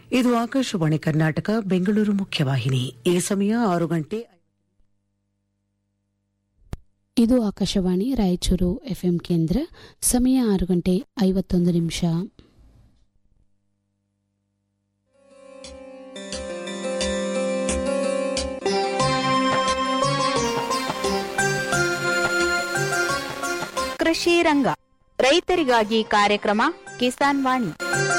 ಇದು ಆಕಾಶವಾಣಿ ಕರ್ನಾಟಕ ಬೆಂಗಳೂರು ಮುಖ್ಯವಾಹಿನಿ ಈ ಸಮಯ ಆರು ಗಂಟೆ ಇದು ಆಕಾಶವಾಣಿ ರಾಯಚೂರು ಎಫ್ಎಂ ಕೇಂದ್ರ ಸಮಯ ಆರು ಗಂಟೆ ಐವತ್ತೊಂದು ನಿಮಿಷ ಕೃಷಿ ರಂಗ ರೈತರಿಗಾಗಿ ಕಾರ್ಯಕ್ರಮ ಕಿಸಾನ್ ವಾಣಿ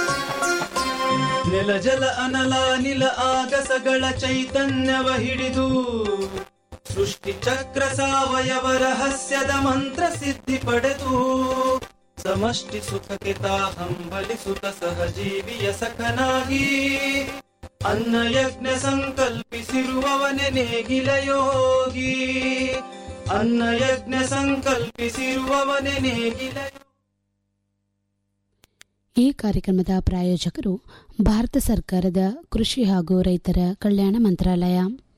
ನೆಲ ಜಲ ಅನಲ ನಿಲ ಆಗಸಗಳ ಚೈತನ್ಯವ ಹಿಡಿದು ಸೃಷ್ಟಿ ಚಕ್ರ ಸಾವಯವ ರಹಸ್ಯದ ಮಂತ್ರ ಸಿದ್ಧಿ ಪಡೆದು ಸಮಷ್ಟಿ ಸುಖಕ್ಕೆ ತಾ ಹಂಬಲಿಸುತ್ತ ಸಹಜೀವಿಯ ಸಖನಾಗಿ ಅನ್ನ ಯಜ್ಞ ಸಂಕಲ್ಪಿಸಿರುವವನೆ ನೇಗಿಲ ಯೋಗಿ ಅನ್ನ ಯಜ್ಞ ಸಂಕಲ್ಪಿಸಿರುವವನೆ ನೇಗಿಲ ಯೋಗಿ. ಈ ಕಾರ್ಯಕ್ರಮದ ಪ್ರಾಯೋಜಕರು ಭಾರತ ಸರ್ಕಾರದ ಕೃಷಿ ಹಾಗೂ ರೈತರ ಕಲ್ಯಾಣ ಮಂತ್ರಾಲಯ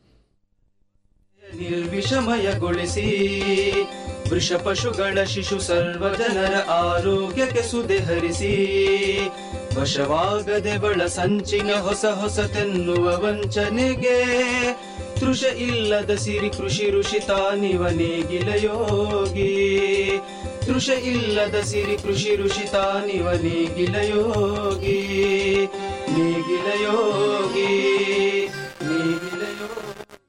ನಿರ್ವಿಷಮಯಗೊಳಿಸಿ ವೃಷ ಪಶುಗಳ ಶಿಶು ಸರ್ವ ಜನರ ಆರೋಗ್ಯಕ್ಕೆ ಸುದೆ ಹರಿಸಿ ವಶವಾಗದೆ ಬಳ ಸಂಚಿನ ಹೊಸ ಹೊಸತೆನ್ನುವ ವಂಚನೆಗೆ ತೃಷ ಇಲ್ಲದ ಸಿರಿ ಕೃಷಿ ಋಷಿ ತಾನಿವ ನೇಗಿಲ ಯೋಗಿ ತೃಷ ಇಲ್ಲದ ಸಿರಿ ಕೃಷಿ ಋಷಿ ತಾನಿವ ನೇಗಿಲ ಯೋಗಿ ನೇಗಿಲ ಯೋಗಿ ನೇಗಿಲ ಯೋಗಿ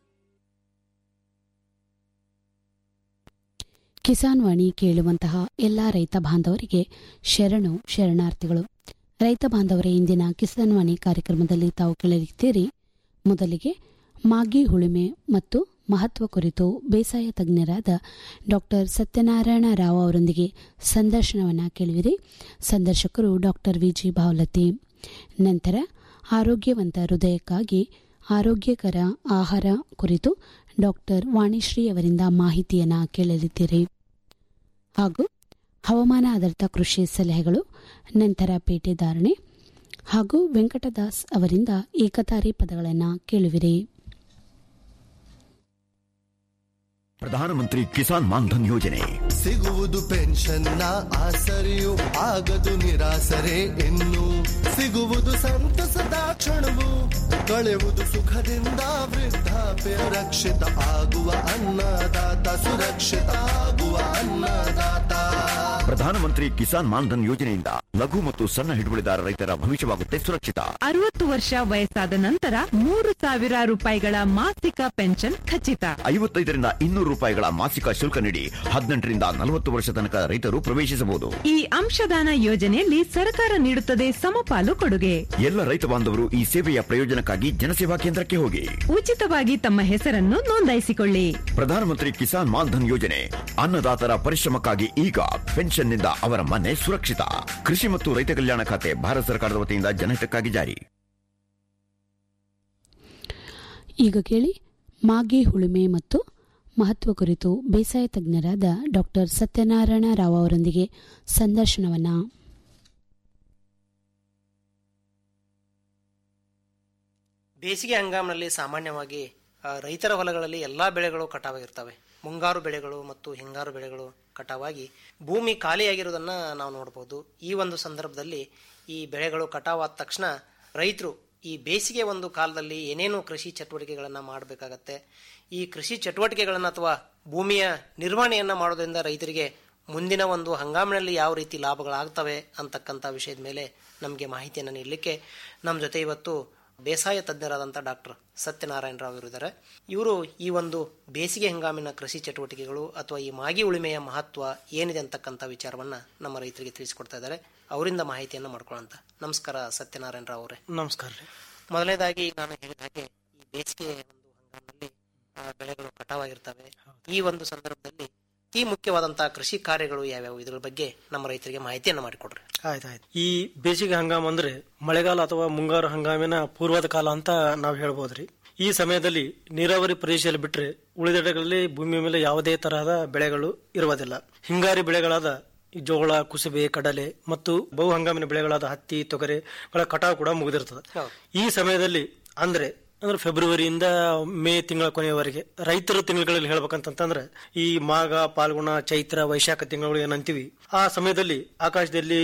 ಕಿಸಾನ್ ವಾಣಿ ಕೇಳುವಂತಹ ಎಲ್ಲಾ ರೈತ ಬಾಂಧವರಿಗೆ ಶರಣು ಶರಣಾರ್ಥಿಗಳು ರೈತ ಬಾಂಧವರೇ ಇಂದಿನ ಕಿಸಾನ್ ವಾಣಿ ಕಾರ್ಯಕ್ರಮದಲ್ಲಿ ತಾವು ಕೇಳಲಿದ್ದೀರಿ ಮೊದಲಿಗೆ ಮಾಗಿ ಹುಳುಮೆ ಮತ್ತು ಮಹತ್ವ ಕುರಿತು ಬೇಸಾಯ ತಜ್ಞರಾದ ಡಾಕ್ಟರ್ ಸತ್ಯನಾರಾಯಣ ರಾವ್ ಅವರೊಂದಿಗೆ ಸಂದರ್ಶನವನ್ನ ಕೇಳುವಿರಿ ಸಂದರ್ಶಕರು ಡಾಕ್ಟರ್ ವಿಜಿ ಭಾವಲತಿ ನಂತರ ಆರೋಗ್ಯವಂತ ಹೃದಯಕ್ಕಾಗಿ ಆರೋಗ್ಯಕರ ಆಹಾರ ಕುರಿತು ಡಾಕ್ಟರ್ ವಾಣಿಶ್ರೀ ಅವರಿಂದ ಮಾಹಿತಿಯನ್ನ ಕೇಳಲಿದ್ದೀರಿ ಹಾಗೂ ಹವಾಮಾನ ಆಧಾರಿತ ಕೃಷಿ ಸಲಹೆಗಳು ನಂತರ ಪೇಟೆ ಧಾರಣೆ ಹಾಗೂ ವೆಂಕಟದಾಸ್ ಅವರಿಂದ ಏಕತಾರಿ ಪದಗಳನ್ನು ಕೇಳುವಿರಿ ಪ್ರಧಾನಮಂತ್ರಿ ಕಿಸಾನ್ ಮಾನ್ಧನ್ ಯೋಜನೆ ಸಿಗುವುದು ಪೆನ್ಷನ್ನ ಆಸರೆಯು ಆಗದು ನಿರಾಸರೆ ಇನ್ನು ಸಿಗುವುದು ಸಂತಸದ ಕ್ಷಣವು ಕಳೆಯುವುದು ಸುಖದಿಂದ ವೃದ್ಧಾಪ್ಯ ರಕ್ಷಿತ ಆಗುವ ಅನ್ನದಾತ ಸುರಕ್ಷಿತ ಆಗುವ ಅನ್ನದಾತ ಪ್ರಧಾನಮಂತ್ರಿ ಕಿಸಾನ್ ಮಾನ್ಧನ್ ಯೋಜನೆಯಿಂದ ಲಘು ಮತ್ತು ಸಣ್ಣ ಹಿಡುವಳಿದಾರ ರೈತರ ಭವಿಷ್ಯವಾಗುತ್ತೆ ಸುರಕ್ಷಿತ ಅರವತ್ತು ವರ್ಷ ವಯಸ್ಸಾದ ನಂತರ ಮೂರು ಸಾವಿರ ರೂಪಾಯಿಗಳ ಮಾಸಿಕ ಪೆನ್ಷನ್ ಖಚಿತ ಐವತ್ತೈದರಿಂದ ಇನ್ನೂರು ರೂಪಾಯಿಗಳ ಮಾಸಿಕ ಶುಲ್ಕ ನೀಡಿ ಹದಿನೆಂಟರಿಂದ ನಲವತ್ತು ವರ್ಷ ತನಕ ರೈತರು ಪ್ರವೇಶಿಸಬಹುದು ಈ ಅಂಶದಾನ ಯೋಜನೆಯಲ್ಲಿ ಸರ್ಕಾರ ನೀಡುತ್ತದೆ ಸಮಪಾಲು ಕೊಡುಗೆ ಎಲ್ಲ ರೈತ ಬಾಂಧವರು ಈ ಸೇವೆಯ ಪ್ರಯೋಜನಕ್ಕಾಗಿ ಜನಸೇವಾ ಕೇಂದ್ರಕ್ಕೆ ಹೋಗಿ ಉಚಿತವಾಗಿ ತಮ್ಮ ಹೆಸರನ್ನು ನೋಂದಾಯಿಸಿಕೊಳ್ಳಿ ಪ್ರಧಾನಮಂತ್ರಿ ಕಿಸಾನ್ ಮಾನ್ಧನ್ ಯೋಜನೆ ಅನ್ನದಾತರ ಪರಿಶ್ರಮಕ್ಕಾಗಿ ಈಗ ಪೆನ್ಷನ್ನಿಂದ ಅವರ ಮನೆ ಸುರಕ್ಷಿತ ಕೃಷಿ ಮತ್ತು ರೈತ ಕಲ್ಯಾಣ ಖಾತೆ ಭಾರತ ಸರ್ಕಾರದ ವತಿಯಿಂದ ಜನಹಿತಕ್ಕಾಗಿ ಜಾರಿ ಈಗ ಕೇಳಿ ಮಾಗಿ ಹುಳುಮೆ ಮತ್ತು ಮಹತ್ವ ಕುರಿತು ಬೇಸಾಯ ತಜ್ಞರಾದ ಡಾಕ್ಟರ್ ಸತ್ಯನಾರಾಯಣ ರಾವ್ ಅವರೊಂದಿಗೆ ಸಂದರ್ಶನವನ್ನ ಬೇಸಿಗೆ ಹಂಗಾಮಿನಲ್ಲಿ ಸಾಮಾನ್ಯವಾಗಿ ಆ, ರೈತರ ಹೊಲಗಳಲ್ಲಿ ಎಲ್ಲಾ ಬೆಳೆಗಳು ಕಟಾವಾಗಿರ್ತವೆ ಮುಂಗಾರು ಬೆಳೆಗಳು ಮತ್ತು ಹಿಂಗಾರು ಬೆಳೆಗಳು ಕಟಾವಾಗಿ ಭೂಮಿ ಖಾಲಿಯಾಗಿರುವುದನ್ನು ನಾವು ನೋಡ್ಬೋದು ಈ ಒಂದು ಸಂದರ್ಭದಲ್ಲಿ ಈ ಬೆಳೆಗಳು ಕಟಾವಾದ ತಕ್ಷಣ ರೈತರು ಈ ಬೇಸಿಗೆ ಒಂದು ಕಾಲದಲ್ಲಿ ಏನೇನು ಕೃಷಿ ಚಟುವಟಿಕೆಗಳನ್ನು ಮಾಡಬೇಕಾಗತ್ತೆ ಈ ಕೃಷಿ ಚಟುವಟಿಕೆಗಳನ್ನು ಅಥವಾ ಭೂಮಿಯ ನಿರ್ವಹಣೆಯನ್ನು ಮಾಡೋದ್ರಿಂದ ರೈತರಿಗೆ ಮುಂದಿನ ಒಂದು ಹಂಗಾಮಿನಲ್ಲಿ ಯಾವ ರೀತಿ ಲಾಭಗಳಾಗ್ತವೆ ಅಂತಕ್ಕಂಥ ವಿಷಯದ ಮೇಲೆ ನಮಗೆ ಮಾಹಿತಿಯನ್ನು ನೀಡಲಿಕ್ಕೆ ನಮ್ಮ ಜೊತೆ ಇವತ್ತು ಬೇಸಾಯ ತಜ್ಞರಾದಂಥ ಡಾಕ್ಟರ್ ಸತ್ಯನಾರಾಯಣ ರಾವ್ ಇದ್ದಾರೆ ಇವರು ಈ ಒಂದು ಬೇಸಿಗೆ ಹಂಗಾಮಿನ ಕೃಷಿ ಚಟುವಟಿಕೆಗಳು ಅಥವಾ ಈ ಮಾಗಿ ಉಳಿಮೆಯ ಮಹತ್ವ ಏನಿದೆ ಅಂತಕ್ಕಂಥ ವಿಚಾರವನ್ನ ನಮ್ಮ ರೈತರಿಗೆ ತಿಳಿಸಿಕೊಡ್ತಾ ಇದ್ದಾರೆ ಅವರಿಂದ ಮಾಹಿತಿಯನ್ನು ಮಾಡ್ಕೊಳ್ಳೋಂತ ನಮಸ್ಕಾರ ಸತ್ಯನಾರಾಯಣ ರಾವ್ ಅವರೇ ನಮಸ್ಕಾರ ರೀ ಮೊದಲನೇದಾಗಿ ನಾನು ಹೇಳಿದ ಹಾಗೆ ಈ ಬೇಸಿಗೆ ಒಂದು ಹಂಗಾಮಿನಲ್ಲಿ ಆ, ಬೆಳೆಗಳು ಕಟಾವಾಗಿರ್ತವೆ ಈ ಒಂದು ಸಂದರ್ಭದಲ್ಲಿ ಅತಿ ಮುಖ್ಯವಾದಂತಹ ಕೃಷಿ ಕಾರ್ಯಗಳು ಯಾವ್ಯಾವು ಇದ್ರ ಬಗ್ಗೆ ನಮ್ಮ ರೈತರಿಗೆ ಮಾಹಿತಿಯನ್ನು ಮಾಡಿಕೊಡ್ರಿ ಆಯ್ತಾಯ್ತು ಈ ಬೇಸಿಗೆ ಹಂಗಾಮ ಅಂದ್ರೆ ಮಳೆಗಾಲ ಅಥವಾ ಮುಂಗಾರು ಹಂಗಾಮಿನ ಪೂರ್ವದ ಕಾಲ ಅಂತ ನಾವು ಹೇಳ್ಬೋದ್ರಿ ಈ ಸಮಯದಲ್ಲಿ ನೀರಾವರಿ ಪ್ರದೇಶದಲ್ಲಿ ಬಿಟ್ರೆ ಉಳಿದೆಡೆಗಳಲ್ಲಿ ಭೂಮಿಯ ಮೇಲೆ ಯಾವುದೇ ತರಹದ ಬೆಳೆಗಳು ಇರುವುದಿಲ್ಲ ಹಿಂಗಾರಿ ಬೆಳೆಗಳಾದ ಈ ಜೋಳ ಕುಸುಬೆ ಕಡಲೆ ಮತ್ತು ಬಹು ಹಂಗಾಮಿನ ಬೆಳೆಗಳಾದ ಹತ್ತಿ ತೊಗರೆಗಳ ಕಟಾವು ಕೂಡ ಮುಗಿದಿರ್ತದೆ ಈ ಸಮಯದಲ್ಲಿ ಅಂದ್ರೆ ಅಂದ್ರೆ ಫೆಬ್ರವರಿಯಿಂದ ಮೇ ತಿಂಗಳ ಕೊನೆಯವರೆಗೆ ರೈತರ ತಿಂಗಳಲ್ಲಿ ಹೇಳ್ಬೇಕಂತಂದ್ರೆ ಈ ಮಾಘ ಪಾಲ್ಗುಣ ಚೈತ್ರ ವೈಶಾಖ ತಿಂಗಳು ಏನಂತೀವಿ ಆ ಸಮಯದಲ್ಲಿ ಆಕಾಶದಲ್ಲಿ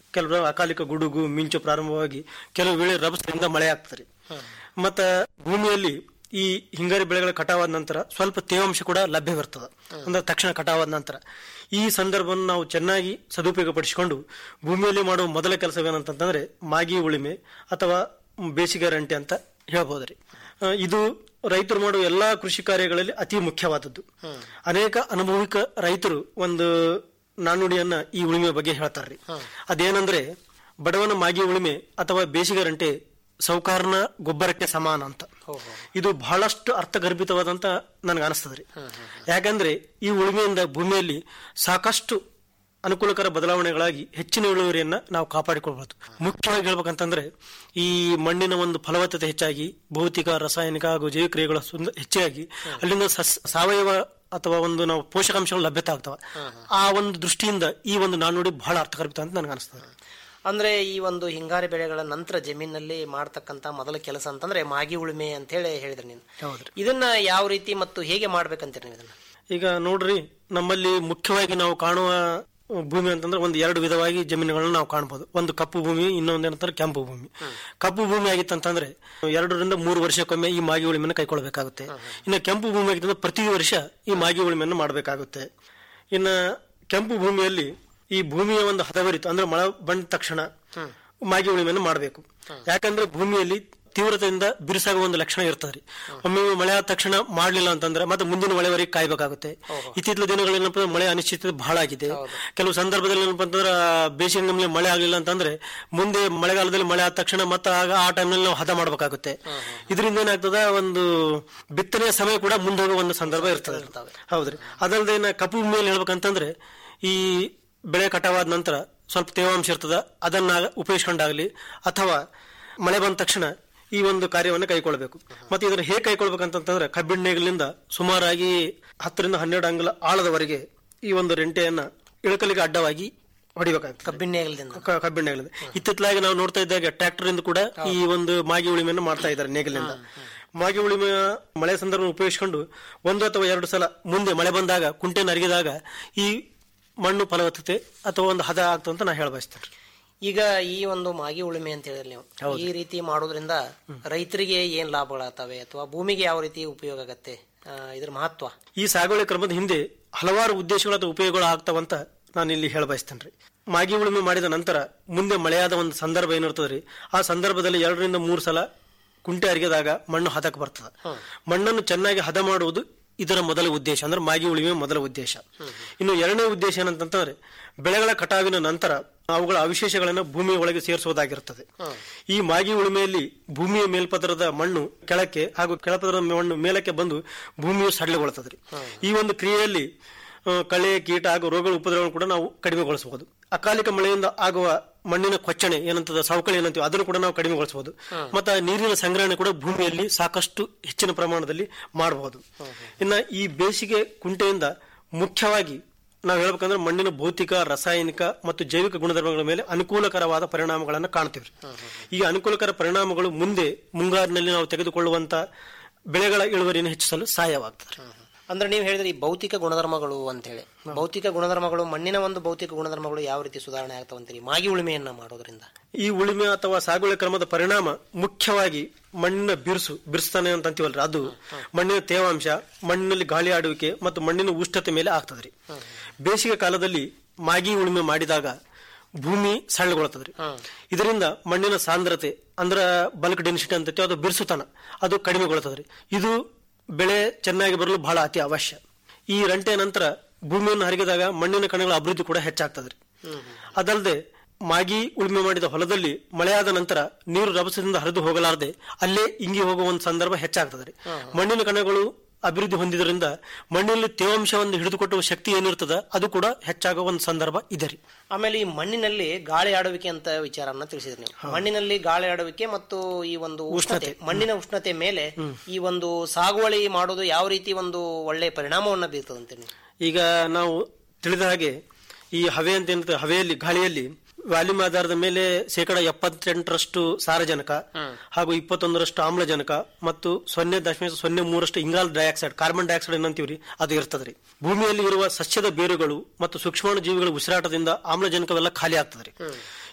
ಕೆಲವು ಅಕಾಲಿಕ ಗುಡುಗು ಮಿಂಚು ಪ್ರಾರಂಭವಾಗಿ ಕೆಲವು ವೇಳೆ ರಭಸದಿಂದ ಮಳೆ ಆಗ್ತದೆ ಮತ್ತ ಭೂಮಿಯಲ್ಲಿ ಈ ಹಿಂಗಾರಿ ಬೆಳೆಗಳ ಕಟಾವಾದ ನಂತರ ಸ್ವಲ್ಪ ತೇವಾಂಶ ಕೂಡ ಲಭ್ಯವಿರ್ತದೆ ಅಂದ್ರೆ ತಕ್ಷಣ ಕಟಾವಾದ ನಂತರ ಈ ಸಂದರ್ಭವನ್ನು ನಾವು ಚೆನ್ನಾಗಿ ಸದುಪಯೋಗ ಪಡಿಸಿಕೊಂಡು ಭೂಮಿಯಲ್ಲಿ ಮಾಡುವ ಮೊದಲ ಕೆಲಸವೇನಂತಂದ್ರೆ ಮಾಗಿ ಉಳಿಮೆ ಅಥವಾ ಬೇಸಿಗೆ ರಂಟೆ ಅಂತ ಹೇಳ್ಬೋದ್ರಿ ಆ, ಇದು ರೈತರು ಮಾಡುವ ಎಲ್ಲಾ ಕೃಷಿ ಕಾರ್ಯಗಳಲ್ಲಿ ಅತಿ ಮುಖ್ಯವಾದದ್ದು ಅನೇಕ ಅನುಭವಿಕ ರೈತರು ಒಂದು ನಾಣ್ಣುಡಿಯನ್ನ ಈ ಉಳಿಮೆ ಬಗ್ಗೆ ಹೇಳ್ತಾರ್ರಿ ಅದೇನಂದ್ರೆ ಬಡವನ ಮಾಗಿ ಉಳಿಮೆ ಅಥವಾ ಬೇಸಿಗೆ ರಂಟೆ ಸೌಕಾರನ ಗೊಬ್ಬರಕ್ಕೆ ಸಮಾನ ಅಂತ ಇದು ಬಹಳಷ್ಟು ಅರ್ಥಗರ್ಭಿತವಾದಂತ ನನಗೆ ಅನಿಸ್ತದ್ರಿ ಯಾಕಂದ್ರೆ ಈ ಉಳುಮೆಯಿಂದ ಭೂಮಿಯಲ್ಲಿ ಸಾಕಷ್ಟು ಅನುಕೂಲಕರ ಬದಲಾವಣೆಗಳಾಗಿ ಹೆಚ್ಚಿನ ಇಳುವರಿಯನ್ನ ನಾವು ಕಾಪಾಡಿಕೊಳ್ಬಹುದು ಮುಖ್ಯವಾಗಿ ಹೇಳ್ಬೇಕಂತಂದ್ರೆ ಈ ಮಣ್ಣಿನ ಒಂದು ಫಲವತ್ತತೆ ಹೆಚ್ಚಾಗಿ ಭೌತಿಕ ರಾಸಾಯನಿಕ ಹಾಗೂ ಜೈವಿಕ ಕ್ರಿಯೆಗಳ ಸುಂದ- ಹೆಚ್ಚಾಗಿ ಅಲ್ಲಿಂದ ಸಸ್- ಸಾವಯವ ಅಥವಾ ಒಂದು ನಾವು ಪೋಷಕಾಂಶಗಳು ಲಭ್ಯತೆ ಆಗ್ತವೆ ಆ ಒಂದು ದೃಷ್ಟಿಯಿಂದ ಈ ಒಂದು ನಾಣ್ಣುಡಿ ಬಹಳ ಅರ್ಥಗರ್ಭಿತ ಅಂತ ನನಗೆ ಅನಿಸ್ತದೆ ಅಂದ್ರೆ ಈ ಒಂದು ಹಿಂಗಾರಿ ಬೆಳೆಗಳ ನಂತರ ಜಮೀನಲ್ಲಿ ಮಾಡ್ತಕ್ಕಂತ ಮೊದಲ ಕೆಲಸ ಅಂತಂದ್ರೆ ಮಾಗಿ ಉಳುಮೆ ಅಂತ ಹೇಳಿ ಹೇಳಿದ್ರಿ ನೀನು ಹೌದ್ರಿ ಇದನ್ನ ಯಾವ ರೀತಿ ಮತ್ತು ಹೇಗೆ ಮಾಡ್ಬೇಕಂತೀರಿ ನೀವು ಇದನ್ನ ಈಗ ನೋಡ್ರಿ ನಮ್ಮಲ್ಲಿ ಮುಖ್ಯವಾಗಿ ನಾವು ಕಾಣುವ ಭೂಮಿ ಅಂತಂದ್ರೆ ಒಂದು ಎರಡು ವಿಧವಾಗಿ ಜಮೀನುಗಳನ್ನ ನಾವು ಕಾಣಬಹುದು ಒಂದು ಕಪ್ಪು ಭೂಮಿ ಇನ್ನೊಂದು ಏನಂತಾರೆ ಕೆಂಪು ಭೂಮಿ ಕಪ್ಪು ಭೂಮಿ ಆಗಿತ್ತಂತಂದ್ರೆ ಎರಡರಿಂದ ಮೂರು ವರ್ಷಕ್ಕೊಮ್ಮೆ ಈ ಮಾಗಿ ಉಳಿಮೆಯನ್ನು ಕೈಗೊಳ್ಳಬೇಕಾಗುತ್ತೆ ಇನ್ನು ಕೆಂಪು ಭೂಮಿ ಆಗಿತ್ತಂದ್ರೆ ಪ್ರತಿ ವರ್ಷ ಈ ಮಾಗಿ ಉಳಿಮೆಯನ್ನು ಮಾಡಬೇಕಾಗುತ್ತೆ ಇನ್ನ ಕೆಂಪು ಭೂಮಿಯಲ್ಲಿ ಈ ಭೂಮಿಯ ಒಂದು ಹದವರಿತು ಅಂದ್ರೆ ಮಳೆ ಬಂದ ತಕ್ಷಣ ಮಾಗಿ ಉಳಿಮೆಯನ್ನು ಮಾಡಬೇಕು ಯಾಕಂದ್ರೆ ಭೂಮಿಯಲ್ಲಿ ತೀವ್ರತೆಯಿಂದ ಬಿರುಸಾಗುವ ಒಂದು ಲಕ್ಷಣ ಇರ್ತದೆ ಒಮ್ಮೆ ಮಳೆ ಆದ ತಕ್ಷಣ ಮಾಡಲಿಲ್ಲ ಅಂತಂದ್ರೆ ಮತ್ತೆ ಮುಂದಿನ ಮಳೆವರೆಗೆ ಕಾಯ್ಬೇಕಾಗುತ್ತೆ ಇತ್ತೀಚಿನ ದಿನಗಳಲ್ಲಿ ಏನಪ್ಪ ಅಂದ್ರೆ ಮಳೆ ಅನಿಶ್ಚಿತತೆ ಬಹಳ ಆಗಿದೆ ಕೆಲವು ಸಂದರ್ಭದಲ್ಲಿ ಏನಪ್ಪ ಅಂತಂದ್ರೆ ಬೇಸಿಗೆ ನಮಗೆ ಮಳೆ ಆಗಲಿಲ್ಲ ಅಂತಂದ್ರೆ ಮುಂದೆ ಮಳೆಗಾಲದಲ್ಲಿ ಮಳೆ ಆದ ತಕ್ಷಣ ಮತ್ತೆ ಆಗ ಆ ಟೈಮ್ನಲ್ಲಿ ನಾವು ಹದ ಮಾಡಬೇಕಾಗುತ್ತೆ ಇದರಿಂದ ಏನಾಗ್ತದ ಒಂದು ಬಿತ್ತನೆಯ ಸಮಯ ಕೂಡ ಮುಂದೆ ಹೋಗೋ ಒಂದು ಸಂದರ್ಭ ಇರ್ತದೆ ಹೌದ್ರಿ ಅದಲ್ಲದೆ ಇನ್ನ ಕಪ್ಪು ಭೂಮಿಯಲ್ಲಿ ಹೇಳ್ಬೇಕಂತಂದ್ರೆ ಈ ಬೆಳೆ ಕಟಾವಾದ ನಂತರ ಸ್ವಲ್ಪ ತೇವಾಂಶ ಇರ್ತದ ಅದನ್ನ ಉಪಯೋಗಿಸ್ಕೊಂಡಾಗ್ಲಿ ಅಥವಾ ಮಳೆ ಬಂದ ತಕ್ಷಣ ಈ ಒಂದು ಕಾರ್ಯವನ್ನು ಕೈಗೊಳ್ಳಬೇಕು ಮತ್ತೆ ಇದನ್ನು ಹೇಗೆ ಕೈಗೊಳ್ಬೇಕಂತಂದ್ರೆ ಕಬ್ಬಿಣ ನೇಗಿಲಿಂದ ಸುಮಾರಾಗಿ ಹತ್ತರಿಂದ ಹನ್ನೆರಡು ಅಂಗಲ ಆಳದವರೆಗೆ ಈ ಒಂದು ರೆಂಟೆಯನ್ನ ಇಳಕಲಿಗೆ ಅಡ್ಡವಾಗಿ ಹೊಡಿಬೇಕಾಗ್ತದೆ ಕಬ್ಬಿಣ ನೇಗಿಲದಿಂದ ಕ- ಕಬ್ಬಿಣ ನೇಗಿಲಿಂದ ಇತ್ತಿತ್ತಲಾಗಿ ನಾವು ನೋಡ್ತಾ ಇದ್ದಾಗ ಟ್ರ್ಯಾಕ್ಟರ್ ಇಂದ ಕೂಡ ಈ ಒಂದು ಮಾಗಿ ಉಳಿಮೆಯನ್ನು ಮಾಡ್ತಾ ಇದ್ದಾರೆ ನೇಗಿಲಿಂದ ಮಾಗಿ ಉಳಿಮೆ ಮಳೆ ಸಂದರ್ಭ ಉಪಯೋಗಿಸಿಕೊಂಡು ಒಂದು ಅಥವಾ ಎರಡು ಸಲ ಮುಂದೆ ಮಳೆ ಬಂದಾಗ ಕುಂಟೆನ ಅರಿಗಿದಾಗ ಈ ಮಣ್ಣು ಫಲವತ್ತತೆ ಅಥವಾ ಒಂದು ಹದ ಆಗ್ತದೆ ಅಂತ ನಾ ಹೇಳ ಬಯಸ್ತೇನೆ ಈಗ ಈ ಒಂದು ಮಾಗಿ ಉಳುಮೆ ಅಂತ ಹೇಳಿದ್ರಿ ನೀವು ಈ ರೀತಿ ಮಾಡೋದ್ರಿಂದ ರೈತರಿಗೆ ಏನ್ ಲಾಭಗಳಾಗ್ತವೆ ಅಥವಾ ಭೂಮಿಗೆ ಯಾವ ರೀತಿ ಉಪಯೋಗ ಆಗತ್ತೆ ಆ, ಇದ್ರ ಮಹತ್ವ ಈ ಸಾಗುವಳಿ ಕ್ರಮದ ಹಿಂದೆ ಹಲವಾರು ಉದ್ದೇಶಗಳು ಅಥವಾ ಉಪಯೋಗಗಳು ಆಗ್ತಾವಂತ ನಾನು ಇಲ್ಲಿ ಹೇಳ ಬಯಸ್ತೇನೆ ಮಾಗಿ ಉಳುಮೆ ಮಾಡಿದ ನಂತರ ಮುಂದೆ ಮಳೆಯಾದ ಒಂದು ಸಂದರ್ಭ ಏನಿರ್ತದ್ರಿ ಆ ಸಂದರ್ಭದಲ್ಲಿ ಎರಡರಿಂದ ಮೂರು ಸಲ ಕುಂಟೆ ಅರಿಗೆದಾಗ ಮಣ್ಣು ಹದಕ್ಕೆ ಬರ್ತದೆ ಮಣ್ಣನ್ನು ಚೆನ್ನಾಗಿ ಹದ ಮಾಡುವುದು ಇದರ ಮೊದಲ ಉದ್ದೇಶ ಅಂದ್ರೆ ಮಾಗಿ ಉಳುಮೆ ಮೊದಲ ಉದ್ದೇಶ ಇನ್ನು ಎರಡನೇ ಉದ್ದೇಶ ಏನಂತಂದ್ರೆ ಬೆಳೆಗಳ ಕಟಾವಿನ ನಂತರ ಅವುಗಳ ಅವಶೇಷಗಳನ್ನು ಭೂಮಿಯ ಒಳಗೆ ಸೇರಿಸುವುದಾಗಿರುತ್ತದೆ ಈ ಮಾಗಿ ಉಳುಮೆಯಲ್ಲಿ ಭೂಮಿಯ ಮೇಲ್ಪದರದ ಮಣ್ಣು ಕೆಳಕ್ಕೆ ಹಾಗೂ ಕೆಳಪದರದ ಮಣ್ಣು ಮೇಲಕ್ಕೆ ಬಂದು ಭೂಮಿಯು ಸಡಿಲಗೊಳ್ಳುತ್ತದೆ ಈ ಒಂದು ಕ್ರಿಯೆಯಲ್ಲಿ ಆ, ಕಳೆ ಕೀಟ ಹಾಗೂ ರೋಗಗಳ ಉಪದ್ರವವನ್ನು ಕೂಡ ನಾವು ಕಡಿಮೆಗೊಳಿಸಬಹುದು ಅಕಾಲಿಕ ಮಳೆಯಿಂದ ಆಗುವ ಮಣ್ಣಿನ ಕೊಚ್ಚಣೆ ಏನಂತದ ಸವಕಳಿ ಏನಂತೀವಿ ಅದನ್ನು ಕೂಡ ನಾವು ಕಡಿಮೆಗೊಳಿಸಬಹುದು ಮತ್ತು ನೀರಿನ ಸಂಗ್ರಹಣೆ ಕೂಡ ಭೂಮಿಯಲ್ಲಿ ಸಾಕಷ್ಟು ಹೆಚ್ಚಿನ ಪ್ರಮಾಣದಲ್ಲಿ ಮಾಡಬಹುದು ಇನ್ನ ಈ ಬೇಸಿಗೆ ಕುಂಟೆಯಿಂದ ಮುಖ್ಯವಾಗಿ ನಾವು ಹೇಳ್ಬೇಕಂದ್ರೆ ಮಣ್ಣಿನ ಭೌತಿಕ ರಾಸಾಯನಿಕ ಮತ್ತು ಜೈವಿಕ ಗುಣಧರ್ಮಗಳ ಮೇಲೆ ಅನುಕೂಲಕರವಾದ ಪರಿಣಾಮಗಳನ್ನು ಕಾಣ್ತೀವಿ ಈ ಅನುಕೂಲಕರ ಪರಿಣಾಮಗಳು ಮುಂದೆ ಮುಂಗಾರಿನಲ್ಲಿ ನಾವು ತೆಗೆದುಕೊಳ್ಳುವಂತ ಬೆಳೆಗಳ ಇಳುವರಿಯನ್ನು ಹೆಚ್ಚಿಸಲು ಸಹಾಯವಾಗ್ತದೆ ಅಂದ್ರೆ ನೀವು ಹೇಳಿದ್ರಿ ಈ ಭೌತಿಕ ಗುಣಧರ್ಮಗಳು ಅಂತ ಹೇಳಿ ಭೌತಿಕ ಗುಣಧರ್ಮಗಳು ಮಣ್ಣಿನ ಒಂದು ಭೌತಿಕ ಗುಣಧರ್ಮಗಳು ಯಾವ ರೀತಿ ಸುಧಾರಣೆ ಆಗ್ತಾವಂತೀರಿ ಮಾಗಿ ಉಳುಮೆಯನ್ನ ಮಾಡೋದ್ರಿಂದ ಈ ಉಳುಮೆ ಅಥವಾ ಸಾಗುವಳಿ ಕ್ರಮದ ಪರಿಣಾಮ ಮುಖ್ಯವಾಗಿ ಮಣ್ಣಿನ ಬಿರುಸು ಬಿರುಸ್ತಾನೆ ಅಂತ ಅಂತೀವಲ್ರಿ ಅದು ಮಣ್ಣಿನ ತೇವಾಂಶ ಮಣ್ಣಿನಲ್ಲಿ ಗಾಳಿ ಆಡುವಿಕೆ ಮತ್ತು ಮಣ್ಣಿನ ಉಷ್ಣತೆ ಮೇಲೆ ಆಗ್ತದ್ರಿ ಬೇಸಿಗೆ ಕಾಲದಲ್ಲಿ ಮಾಗಿ ಉಳುಮೆ ಮಾಡಿದಾಗ ಭೂಮಿ ಸಣ್ಣಗೊಳ್ತದ್ರಿ ಇದರಿಂದ ಮಣ್ಣಿನ ಸಾಂದ್ರತೆ ಅಂದ್ರ ಬಲ್ಕ್ ಡೆನ್ಸಿಟಿ ಅಂತ ಅದು ಬಿರುಸುತನ ಅದು ಕಡಿಮೆಗೊಳ್ತದ್ರಿ ಇದು ಬೆಳೆ ಚೆನ್ನಾಗಿ ಬರಲು ಬಹಳ ಅತಿ ಅವಶ್ಯ ಈ ರಂಟೆ ನಂತರ ಭೂಮಿಯನ್ನು ಹರಿಗಿದಾಗ ಮಣ್ಣಿನ ಕಣಗಳ ಅಭಿವೃದ್ಧಿ ಕೂಡ ಹೆಚ್ಚಾಗ್ತದ್ರಿ ಅದಲ್ಲದೆ ಮಾಗಿ ಉಳುಮೆ ಮಾಡಿದ ಹೊಲದಲ್ಲಿ ಮಳೆಯಾದ ನಂತರ ನೀರು ರಭಸದಿಂದ ಹರಿದು ಹೋಗಲಾರದೆ ಅಲ್ಲೇ ಇಂಗಿ ಹೋಗುವ ಒಂದು ಸಂದರ್ಭ ಹೆಚ್ಚಾಗ್ತದೆ ಮಣ್ಣಿನ ಕಣಗಳು ಅಭಿವೃದ್ಧಿ ಹೊಂದಿದ್ರಿಂದ ಮಣ್ಣಿನಲ್ಲಿ ತೇವಾಂಶವನ್ನು ಹಿಡಿದುಕೊಟ್ಟುವ ಶಕ್ತಿ ಏನಿರ್ತದ ಅದು ಕೂಡ ಹೆಚ್ಚಾಗುವ ಒಂದು ಸಂದರ್ಭ ಇದೆ ರೀ ಆಮೇಲೆ ಈ ಮಣ್ಣಿನಲ್ಲಿ ಗಾಳಿ ಆಡುವಿಕೆ ಅಂತ ವಿಚಾರವನ್ನ ತಿಳಿಸಿದ್ರಿ ನೀವು ಮಣ್ಣಿನಲ್ಲಿ ಗಾಳಿ ಆಡುವಿಕೆ ಮತ್ತು ಈ ಒಂದು ಉಷ್ಣತೆ ಮಣ್ಣಿನ ಉಷ್ಣತೆ ಮೇಲೆ ಈ ಒಂದು ಸಾಗುವಳಿ ಮಾಡೋದು ಯಾವ ರೀತಿ ಒಂದು ಒಳ್ಳೆ ಪರಿಣಾಮವನ್ನ ಬೀರ್ತದಂತೆ ನೀವು ಈಗ ನಾವು ತಿಳಿದ ಹಾಗೆ ಈ ಹವೆ ಅಂತ ಏನಿರ್ತದೆ ಹವೆಯಲ್ಲಿ ಗಾಳಿಯಲ್ಲಿ ವ್ಯಾಲ್ಯೂಮ್ ಆಧಾರದ ಮೇಲೆ ಶೇಕಡ ಎಪ್ಪತ್ತೆಂಟರಷ್ಟು ಸಾರಜನಕ ಹಾಗೂ ಇಪ್ಪತ್ತೊಂದರಷ್ಟು ಆಮ್ಲಜನಕ ಮತ್ತು ಸೊನ್ನೆ ದಶಮಿಕ ಸೊನ್ನೆ ಮೂರಷ್ಟು ಇಂಗಾಲ ಡೈಆಕ್ಸೈಡ್ ಕಾರ್ಬನ್ ಡೈಆಕ್ಸೈಡ್ ಏನಂತೀವ್ರಿ ಅದು ಇರ್ತದ್ರಿ ಭೂಮಿಯಲ್ಲಿ ಇರುವ ಸಸ್ಯದ ಬೇರುಗಳು ಮತ್ತು ಸೂಕ್ಷ್ಮಾಣು ಜೀವಿಗಳ ಉಸಿರಾಟದಿಂದ ಆಮ್ಲಜನಕವೆಲ್ಲ ಖಾಲಿ ಆಗ್ತದ್ರಿ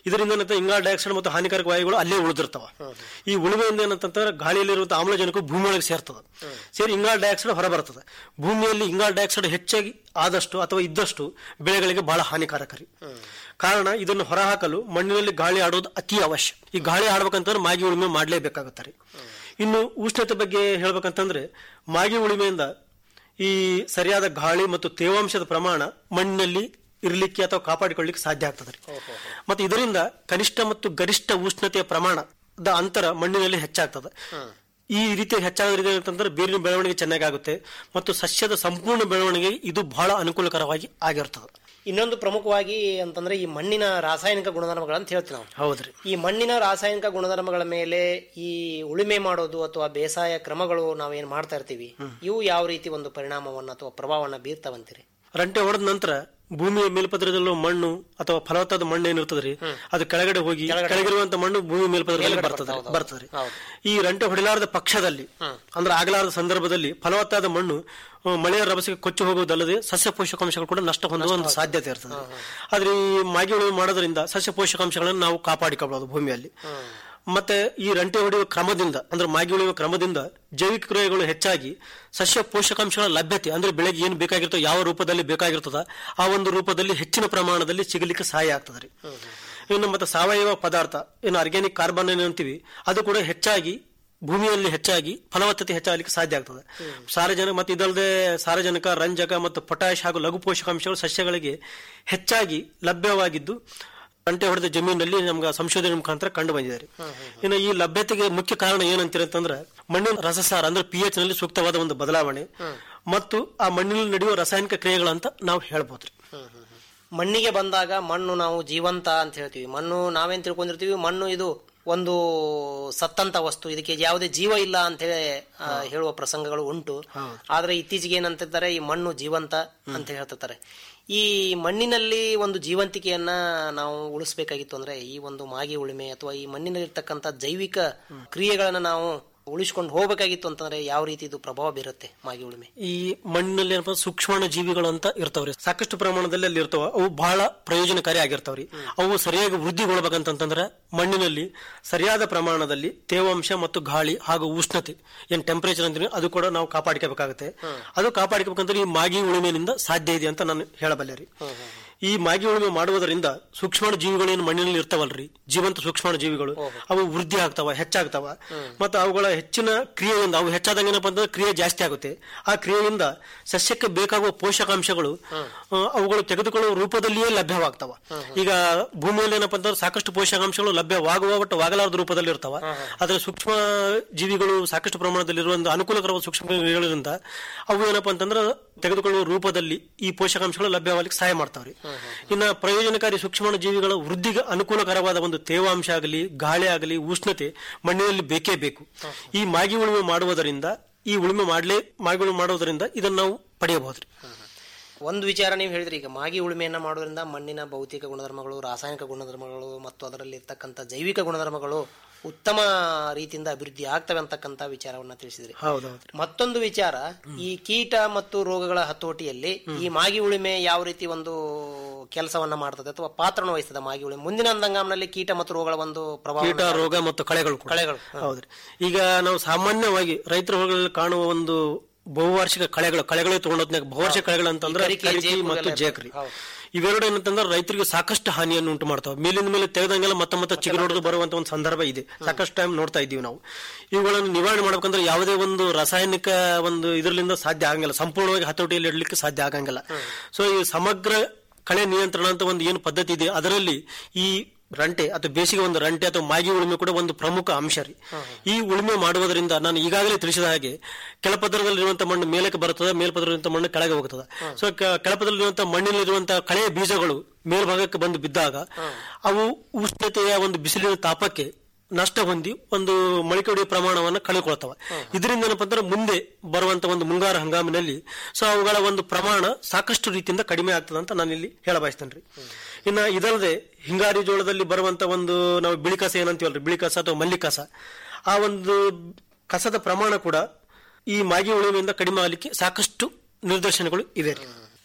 ಇದರಿಂದ ಏನಂತ ಇಂಗಾಲ ಡೈಆಕ್ಸೈಡ್ ಮತ್ತು ಹಾನಿಕಾರಕ ವಾಯುಗಳು ಅಲ್ಲೇ ಉಳಿದಿರ್ತಾವ ಈ ಉಳುಮೆಯಿಂದ ಏನಂತಂದ್ರೆ ಗಾಳಿಯಲ್ಲಿರುವಂತಹ ಆಮ್ಲಜನಕ ಭೂಮಿಯೊಳಗೆ ಸೇರ್ತದೆ ಸೇರಿ ಇಂಗಾಲ ಡೈಆಕ್ಸೈಡ್ ಹೊರಬರ್ತದೆ ಭೂಮಿಯಲ್ಲಿ ಇಂಗಾಲ ಡೈಆಕ್ಸೈಡ್ ಹೆಚ್ಚಾಗಿ ಆದಷ್ಟು ಅಥವಾ ಇದ್ದಷ್ಟು ಬೆಳೆಗಳಿಗೆ ಬಹಳ ಹಾನಿಕಾರಕರಿ ಕಾರಣ ಇದನ್ನು ಹೊರಹಾಕಲು ಮಣ್ಣಿನಲ್ಲಿ ಗಾಳಿ ಆಡೋದು ಅತಿ ಅವಶ್ಯ ಈ ಗಾಳಿ ಆಡ್ಬೇಕಂತಂದ್ರೆ ಮಾಗಿ ಉಳುಮೆ ಮಾಡಲೇಬೇಕಾಗುತ್ತೆ ರೀ ಇನ್ನು ಉಷ್ಣತೆ ಬಗ್ಗೆ ಹೇಳ್ಬೇಕಂತಂದ್ರೆ ಮಾಗಿ ಉಳುಮೆಯಿಂದ ಈ ಸರಿಯಾದ ಗಾಳಿ ಮತ್ತು ತೇವಾಂಶದ ಪ್ರಮಾಣ ಮಣ್ಣಿನಲ್ಲಿ ಇರಲಿಕ್ಕೆ ಅಥವಾ ಕಾಪಾಡಿಕೊಳ್ಳಿಕ್ಕೆ ಸಾಧ್ಯ ಆಗ್ತದೆ ರೀ ಮತ್ತೆ ಇದರಿಂದ ಕನಿಷ್ಠ ಮತ್ತು ಗರಿಷ್ಠ ಉಷ್ಣತೆಯ ಪ್ರಮಾಣದ ಅಂತರ ಮಣ್ಣಿನಲ್ಲಿ ಹೆಚ್ಚಾಗ್ತದೆ ಈ ರೀತಿ ಹೆಚ್ಚಾಗೋದ್ರಿಂದ ಏನಂತಂದ್ರೆ ಬೇರಿನ ಬೆಳವಣಿಗೆ ಚೆನ್ನಾಗಿ ಆಗುತ್ತೆ ಮತ್ತು ಸಸ್ಯದ ಸಂಪೂರ್ಣ ಬೆಳವಣಿಗೆ ಇದು ಬಹಳ ಅನುಕೂಲಕರವಾಗಿ ಆಗಿರ್ತದೆ ಇನ್ನೊಂದು ಪ್ರಮುಖವಾಗಿ ಅಂತಂದ್ರೆ ಈ ಮಣ್ಣಿನ ರಾಸಾಯನಿಕ ಗುಣಧರ್ಮಗಳಂತ ಹೇಳ್ತೀವಿ ನಾವು ಹೌದ್ರಿ ಈ ಮಣ್ಣಿನ ರಾಸಾಯನಿಕ ಗುಣಧರ್ಮಗಳ ಮೇಲೆ ಈ ಉಳುಮೆ ಮಾಡೋದು ಅಥವಾ ಬೇಸಾಯ ಕ್ರಮಗಳು ನಾವೇನ್ ಮಾಡ್ತಾ ಇರ್ತೀವಿ ಇವು ಯಾವ ರೀತಿ ಒಂದು ಪರಿಣಾಮವನ್ನ ಅಥವಾ ಪ್ರಭಾವವನ್ನ ಬೀರ್ತಾವಂತೀರಿ ರಂಟೆ ಹೊಡೆದ ನಂತರ ಭೂಮಿಯ ಮೇಲ್ಪದರದಲ್ಲಿರುವ ಮಣ್ಣು ಅಥವಾ ಫಲವತ್ತಾದ ಮಣ್ಣು ಏನಿರ್ತದ್ರಿ ಅದು ಕೆಳಗಡೆ ಹೋಗಿ ಕೆಳಗಿರುವಂತ ಮಣ್ಣು ಭೂಮಿ ಮೇಲ್ಪದರದಲ್ಲಿ ಬರ್ತದೆ ಬರ್ತದ್ರಿ ಈ ರಂಟೆ ಹೊಡಿಲಾರದ ಪಕ್ಷದಲ್ಲಿ ಅಂದ್ರೆ ಆಗಲಾರದ ಸಂದರ್ಭದಲ್ಲಿ ಫಲವತ್ತಾದ ಮಣ್ಣು ಆ, ಮಳೆಯ ರಭಸಕ್ಕೆ ಕೊಚ್ಚಿ ಹೋಗುವುದಲ್ಲದೆ ಸಸ್ಯ ಪೋಷಕಾಂಶಗಳು ಕೂಡ ನಷ್ಟ ಹೊಂದುವ ಒಂದು ಸಾಧ್ಯತೆ ಇರ್ತದೆ ಆದ್ರೆ ಈ ಮಾಗಿ ಉಳುಮೆ ಮಾಡೋದ್ರಿಂದ ಸಸ್ಯ ಪೋಷಕಾಂಶಗಳನ್ನು ನಾವು ಕಾಪಾಡಿಕೊಳ್ಳಬಹುದು ಭೂಮಿಯಲ್ಲಿ ಮತ್ತೆ ಈ ರಂಟೆ ಹೊಡೆಯುವ ಕ್ರಮದಿಂದ ಅಂದ್ರೆ ಮಾಗಿ ಉಳಿಯುವ ಕ್ರಮದಿಂದ ಜೈವಿಕ ಕ್ರಿಯೆಗಳು ಹೆಚ್ಚಾಗಿ ಸಸ್ಯ ಪೋಷಕಾಂಶಗಳ ಲಭ್ಯತೆ ಅಂದ್ರೆ ಬೆಳೆಗೆ ಏನು ಬೇಕಾಗಿರ್ತೋ ಯಾವ ರೂಪದಲ್ಲಿ ಬೇಕಾಗಿರ್ತದ ಆ ಒಂದು ರೂಪದಲ್ಲಿ ಹೆಚ್ಚಿನ ಪ್ರಮಾಣದಲ್ಲಿ ಸಿಗಲಿಕ್ಕೆ ಸಹಾಯ ಆಗ್ತದೆ ರೀ ಇನ್ನು ಮತ್ತೆ ಸಾವಯವ ಪದಾರ್ಥ ಏನು ಆರ್ಗ್ಯಾನಿಕ್ ಕಾರ್ಬನ್ ಏನು ಅಂತೀವಿ ಅದು ಕೂಡ ಹೆಚ್ಚಾಗಿ ಭೂಮಿಯಲ್ಲಿ ಹೆಚ್ಚಾಗಿ ಫಲವತ್ತತೆ ಹೆಚ್ಚಾಗಲಿಕ್ಕೆ ಸಾಧ್ಯ ಆಗ್ತದೆ ಸಾರಜನಕ ಮತ್ತು ಇದಲ್ಲದೆ ಸಾರಜನಕ ರಂಜಕ ಮತ್ತು ಪೊಟ್ಯಾಶ್ ಹಾಗೂ ಲಘು ಪೋಷಕಾಂಶಗಳು ಸಸ್ಯಗಳಿಗೆ ಹೆಚ್ಚಾಗಿ ಲಭ್ಯವಾಗಿದ್ದು ಗಂಟೆ ಹೊಡೆದ ಜಮೀನಲ್ಲಿ ನಮ್ಗೆ ಸಂಶೋಧನೆ ಮುಖಾಂತರ ಕಂಡು ಬಂದಿದೆ ರೀ. ಇನ್ನು ಈ ಲಭ್ಯತೆಗೆ ಮುಖ್ಯ ಕಾರಣ ಏನಂತೀರಂತಂದ್ರೆ ಮಣ್ಣಿನ ರಸಸಾರ ಅಂದ್ರೆ ಪಿ ಎಚ್ ನಲ್ಲಿ ಸೂಕ್ತವಾದ ಒಂದು ಬದಲಾವಣೆ ಮತ್ತು ಆ ಮಣ್ಣಿನಲ್ಲಿ ನಡೆಯುವ ರಾಸಾಯನಿಕ ಕ್ರಿಯೆಗಳಂತ ನಾವು ಹೇಳ್ಬೋದ್ರಿ ಮಣ್ಣಿಗೆ ಬಂದಾಗ ಮಣ್ಣು ನಾವು ಜೀವಂತ ಅಂತ ಹೇಳ್ತೀವಿ ಮಣ್ಣು ನಾವೇನ್ ತಿಳ್ಕೊಂಡಿರ್ತೀವಿ ಮಣ್ಣು ಇದು ಒಂದು ಸತ್ತಂತ ವಸ್ತು ಇದಕ್ಕೆ ಯಾವುದೇ ಜೀವ ಇಲ್ಲ ಅಂತ ಹೇಳಿ ಆ, ಹೇಳುವ ಪ್ರಸಂಗಗಳು ಉಂಟು ಆದ್ರೆ ಇತ್ತೀಚೆಗೆ ಏನಂತಿರ್ತಾರೆ ಈ ಮಣ್ಣು ಜೀವಂತ ಅಂತ ಹೇಳ್ತಿರ್ತಾರೆ ಈ ಮಣ್ಣಿನಲ್ಲಿ ಒಂದು ಜೀವಂತಿಕೆಯನ್ನ ನಾವು ಉಳಿಸ್ಬೇಕಾಗಿತ್ತು ಅಂದ್ರೆ ಈ ಒಂದು ಮಾಗಿ ಉಳುಮೆ ಅಥವಾ ಈ ಮಣ್ಣಿನಲ್ಲಿರ್ತಕ್ಕಂಥ ಜೈವಿಕ ಕ್ರಿಯೆಗಳನ್ನ ನಾವು ಉಳಿಸ್ಕೊಂಡು ಹೋಗ್ಬೇಕಾಗಿತ್ತು ಅಂತಂದ್ರೆ ಯಾವ ರೀತಿ ಇದು ಪ್ರಭಾವ ಬೀರುತ್ತೆ ಮಾಗಿ ಉಳುಮೆ ಈ ಮಣ್ಣಿನಲ್ಲಿ ಏನಪ್ಪ ಸೂಕ್ಷ್ಮಾಣು ಜೀವಿಗಳು ಅಂತ ಇರ್ತಾವ್ರಿ ಸಾಕಷ್ಟು ಪ್ರಮಾಣದಲ್ಲಿ ಅಲ್ಲಿ ಇರ್ತಾವ ಅವು ಬಹಳ ಪ್ರಯೋಜನಕಾರಿ ಆಗಿರ್ತಾವ್ರಿ ಅವು ಸರಿಯಾಗಿ ವೃದ್ಧಿಗೊಳ್ಬೇಕಂತಂದ್ರೆ ಮಣ್ಣಿನಲ್ಲಿ ಸರಿಯಾದ ಪ್ರಮಾಣದಲ್ಲಿ ತೇವಾಂಶ ಮತ್ತು ಗಾಳಿ ಹಾಗೂ ಉಷ್ಣತೆ ಏನ್ ಟೆಂಪರೇಚರ್ ಅಂತೀನಿ ಅದು ಕೂಡ ನಾವು ಕಾಪಾಡಿಕೋಬೇಕಾಗುತ್ತೆ ಅದು ಕಾಪಾಡಿಕೋಬೇಕಂದ್ರೆ ಈ ಮಾಗಿ ಉಳುಮೆಯಿಂದ ಸಾಧ್ಯ ಇದೆ ಅಂತ ನಾನು ಹೇಳಬಲ್ಲೆ ರೀ ಈ ಮಾಗಿ ಉಳುಮೆ ಮಾಡುವುದರಿಂದ ಸೂಕ್ಷ್ಮಾಣು ಜೀವಿಗಳೇನು ಮಣ್ಣಿನಲ್ಲಿ ಇರ್ತಾವಲ್ರಿ ಜೀವಂತ ಸೂಕ್ಷ್ಮಾಣು ಜೀವಿಗಳು ಅವು ವೃದ್ಧಿ ಆಗ್ತಾವ ಹೆಚ್ಚಾಗ್ತಾವ ಮತ್ತು ಅವುಗಳ ಹೆಚ್ಚಿನ ಕ್ರಿಯೆಯಿಂದ ಅವು ಹೆಚ್ಚಾದಂಗೆ ಏನಪ್ಪ ಅಂತಂದ್ರೆ ಕ್ರಿಯೆ ಜಾಸ್ತಿ ಆಗುತ್ತೆ ಆ ಕ್ರಿಯೆಯಿಂದ ಸಸ್ಯಕ್ಕೆ ಬೇಕಾಗುವ ಪೋಷಕಾಂಶಗಳು ಆ, ಅವುಗಳು ತೆಗೆದುಕೊಳ್ಳುವ ರೂಪದಲ್ಲಿಯೇ ಲಭ್ಯವಾಗ್ತಾವ ಈಗ ಭೂಮಿಯಲ್ಲಿ ಏನಪ್ಪ ಅಂತಂದ್ರೆ ಸಾಕಷ್ಟು ಪೋಷಕಾಂಶಗಳು ಲಭ್ಯವಾಗುವ ಒಟ್ಟು ವಾಗಲಾರದ ರೂಪದಲ್ಲಿ ಇರ್ತಾವ ಆದ್ರೆ ಸೂಕ್ಷ್ಮ ಜೀವಿಗಳು ಸಾಕಷ್ಟು ಪ್ರಮಾಣದಲ್ಲಿ ಇರುವ ಒಂದು ಅನುಕೂಲಕರವಾದ ಸೂಕ್ಷ್ಮ ಜೀವಿಗಳಿಂದ ಅವು ಏನಪ್ಪ ಅಂತಂದ್ರೆ ತೆಗೆದುಕೊಳ್ಳುವ ರೂಪದಲ್ಲಿ ಈ ಪೋಷಕಾಂಶಗಳು ಲಭ್ಯವಾಗಲಿಕ್ಕೆ ಸಹಾಯ ಮಾಡ್ತಾವ್ರಿ ಇನ್ನ ಪ್ರಯೋಜನಕಾರಿ ಸೂಕ್ಷ್ಮಾಣು ಜೀವಿಗಳ ವೃದ್ಧಿಗೆ ಅನುಕೂಲಕರವಾದ ಒಂದು ತೇವಾಂಶ ಆಗಲಿ ಗಾಳಿ ಆಗಲಿ ಉಷ್ಣತೆ ಮಣ್ಣಿನಲ್ಲಿ ಬೇಕೇ ಬೇಕು ಈ ಮಾಗಿ ಉಳುಮೆ ಮಾಡುವುದರಿಂದ ಈ ಉಳುಮೆ ಮಾಡ್ಲೇ ಮಾಗಿ ಉಳುಮೆ ಮಾಡುವುದರಿಂದ ಇದನ್ನು ನಾವು ಪಡೆಯಬಹುದ್ರಿ ಒಂದು ವಿಚಾರ ನೀವು ಹೇಳಿದ್ರಿ ಈಗ ಮಾಗಿ ಉಳುಮೆಯನ್ನ ಮಾಡೋದ್ರಿಂದ ಮಣ್ಣಿನ ಭೌತಿಕ ಗುಣಧರ್ಮಗಳು ರಾಸಾಯನಿಕ ಗುಣಧರ್ಮಗಳು ಮತ್ತು ಅದರಲ್ಲಿ ಇರ್ತಕ್ಕಂಥ ಜೈವಿಕ ಗುಣಧರ್ಮಗಳು ಉತ್ತಮ ರೀತಿಯಿಂದ ಅಭಿವೃದ್ಧಿ ಆಗ್ತವೆ ಅಂತಕ್ಕಂಥ ವಿಚಾರವನ್ನ ತಿಳಿಸಿದ್ರಿ ಹೌದೌದ್ರಿ ಮತ್ತೊಂದು ವಿಚಾರ ಈ ಕೀಟ ಮತ್ತು ರೋಗಗಳ ಹತೋಟಿಯಲ್ಲಿ ಈ ಮಾಗಿ ಉಳುಮೆ ಯಾವ ರೀತಿ ಒಂದು ಕೆಲಸವನ್ನ ಮಾಡ್ತದೆ ಅಥವಾ ಪಾತ್ರನ ವಹಿಸ್ತದೆ ಮಾಗಿ ಉಳುಮೆ ಮುಂದಿನ ಹಂಗಾಮಿನಲ್ಲಿ ಕೀಟ ಮತ್ತು ರೋಗಗಳ ಒಂದು ಪ್ರಭಾವ ಕೀಟ ರೋಗ ಮತ್ತು ಕಳೆಗಳು ಕೂಡ. ಕಳೆಗಳು ಹೌದ್ರಿ ಈಗ ನಾವು ಸಾಮಾನ್ಯವಾಗಿ ರೈತರ ಹೊಲಗಳಲ್ಲಿ ಕಾಣುವ ಒಂದು ಬಹುವಾರ್ಷಿಕ ಕಳೆಗಳು ಕಳೆಗಳು ತಗೊಂಡೋದ್ನಾಗ ಬಹುವಾರ್ಷಿಕ ಕಳೆಗಳು ಅಂತಂದ್ರೆ ಈ ಕರಿಕೆ, ಕರಿಕೆ ಜೇಕು ಮತ್ತು ಎಲ್ಲ ಜೇಕ್ರಿ ಹೌದು. ಇವೆರಡು ಏನಂತಂದ್ರೆ ರೈತರಿಗೆ ಸಾಕಷ್ಟು ಹಾನಿಯನ್ನು ಉಂಟು ಮಾಡ್ತಾವೆ ಮೇಲಿಂದ ಮೇಲೆ ತೆಗೆದಂಗೆಲ್ಲ ಮತ್ತೆ ಮತ್ತೆ ಚಿಗುರೊಡೆದು ಬರುವಂತ ಒಂದು ಸಂದರ್ಭ ಇದೆ ಸಾಕಷ್ಟು ಟೈಮ್ ನೋಡ್ತಾ ಇದ್ದೀವಿ ನಾವು ಇವುಗಳನ್ನು ನಿವಾರಣೆ ಮಾಡ್ಬೇಕಂದ್ರೆ ಯಾವುದೇ ಒಂದು ರಾಸಾಯನಿಕ ಒಂದು ಇದರಿಂದ ಸಾಧ್ಯ ಆಗಂಗಿಲ್ಲ ಸಂಪೂರ್ಣವಾಗಿ ಹತೋಟಿಯಲ್ಲಿ ಇಡಲಿಕ್ಕೆ ಸಾಧ್ಯ ಆಗಂಗಿಲ್ಲ ಸೊ ಈ ಸಮಗ್ರ ಕಳೆ ನಿಯಂತ್ರಣ ಅಂತ ಒಂದು ಏನು ಪದ್ಧತಿ ಇದೆ ಅದರಲ್ಲಿ ಈ ರಂಟೆ ಅಥವಾ ಬೇಸಿಗೆ ಒಂದು ರಂಟೆ ಅಥವಾ ಮಾಗಿ ಉಳುಮೆ ಕೂಡ ಒಂದು ಪ್ರಮುಖ ಅಂಶ ರೀ ಈ ಉಳುಮೆ ಮಾಡುವುದರಿಂದ ನಾನು ಈಗಾಗಲೇ ತಿಳಿಸಿದ ಹಾಗೆ ಕೆಳಪದರದಲ್ಲಿರುವಂತಹ ಮಣ್ಣು ಮೇಲಕ್ಕೆ ಬರುತ್ತದೆ ಮೇಲ್ಪದರಲ್ಲಿರುವಂತಹ ಮಣ್ಣು ಕೆಳಗೆ ಹೋಗುತ್ತದೆ ಸೊ ಕೆಳಪದರಲ್ಲಿರುವಂತಹ ಮಣ್ಣಿನಲ್ಲಿರುವಂತಹ ಕಳೆಯ ಬೀಜಗಳು ಮೇಲ್ಭಾಗಕ್ಕೆ ಬಂದು ಬಿದ್ದಾಗ ಅವು ಉಷ್ಣತೆಯ ಒಂದು ಬಿಸಿಲಿನ ತಾಪಕ್ಕೆ ನಷ್ಟ ಹೊಂದಿ ಒಂದು ಮೊಳಕೆ ಹೊಡೆಯುವ ಪ್ರಮಾಣವನ್ನು ಕಳೆದುಕೊಳ್ತವೆ ಇದರಿಂದ ಏನಪ್ಪ ಅಂದ್ರೆ ಮುಂದೆ ಬರುವಂತ ಒಂದು ಮುಂಗಾರು ಹಂಗಾಮಿನಲ್ಲಿ ಸೊ ಅವುಗಳ ಒಂದು ಪ್ರಮಾಣ ಸಾಕಷ್ಟು ರೀತಿಯಿಂದ ಕಡಿಮೆ ಆಗ್ತದೆ ಅಂತ ನಾನು ಇಲ್ಲಿ ಹೇಳ ಬಯಸ್ತೇನೆ ಇನ್ನ ಇದಲ್ಲದೆ ಹಿಂಗಾರಿ ಜೋಳದಲ್ಲಿ ಬರುವಂತ ಒಂದು ನಾವು ಬಿಳಿ ಕಸ ಏನಂತೀವಲ್ರಿ ಬಿಳಿ ಕಸ ಅಥವಾ ಮಲ್ಲಿ ಕಸ ಆ ಒಂದು ಕಸದ ಪ್ರಮಾಣ ಕೂಡ ಈ ಮಾಗಿ ಉಳುಮೆಯಿಂದ ಕಡಿಮೆ ಆಗಲಿಕ್ಕೆ ಸಾಕಷ್ಟು ನಿದರ್ಶನಗಳು ಇವೆ ರೀ.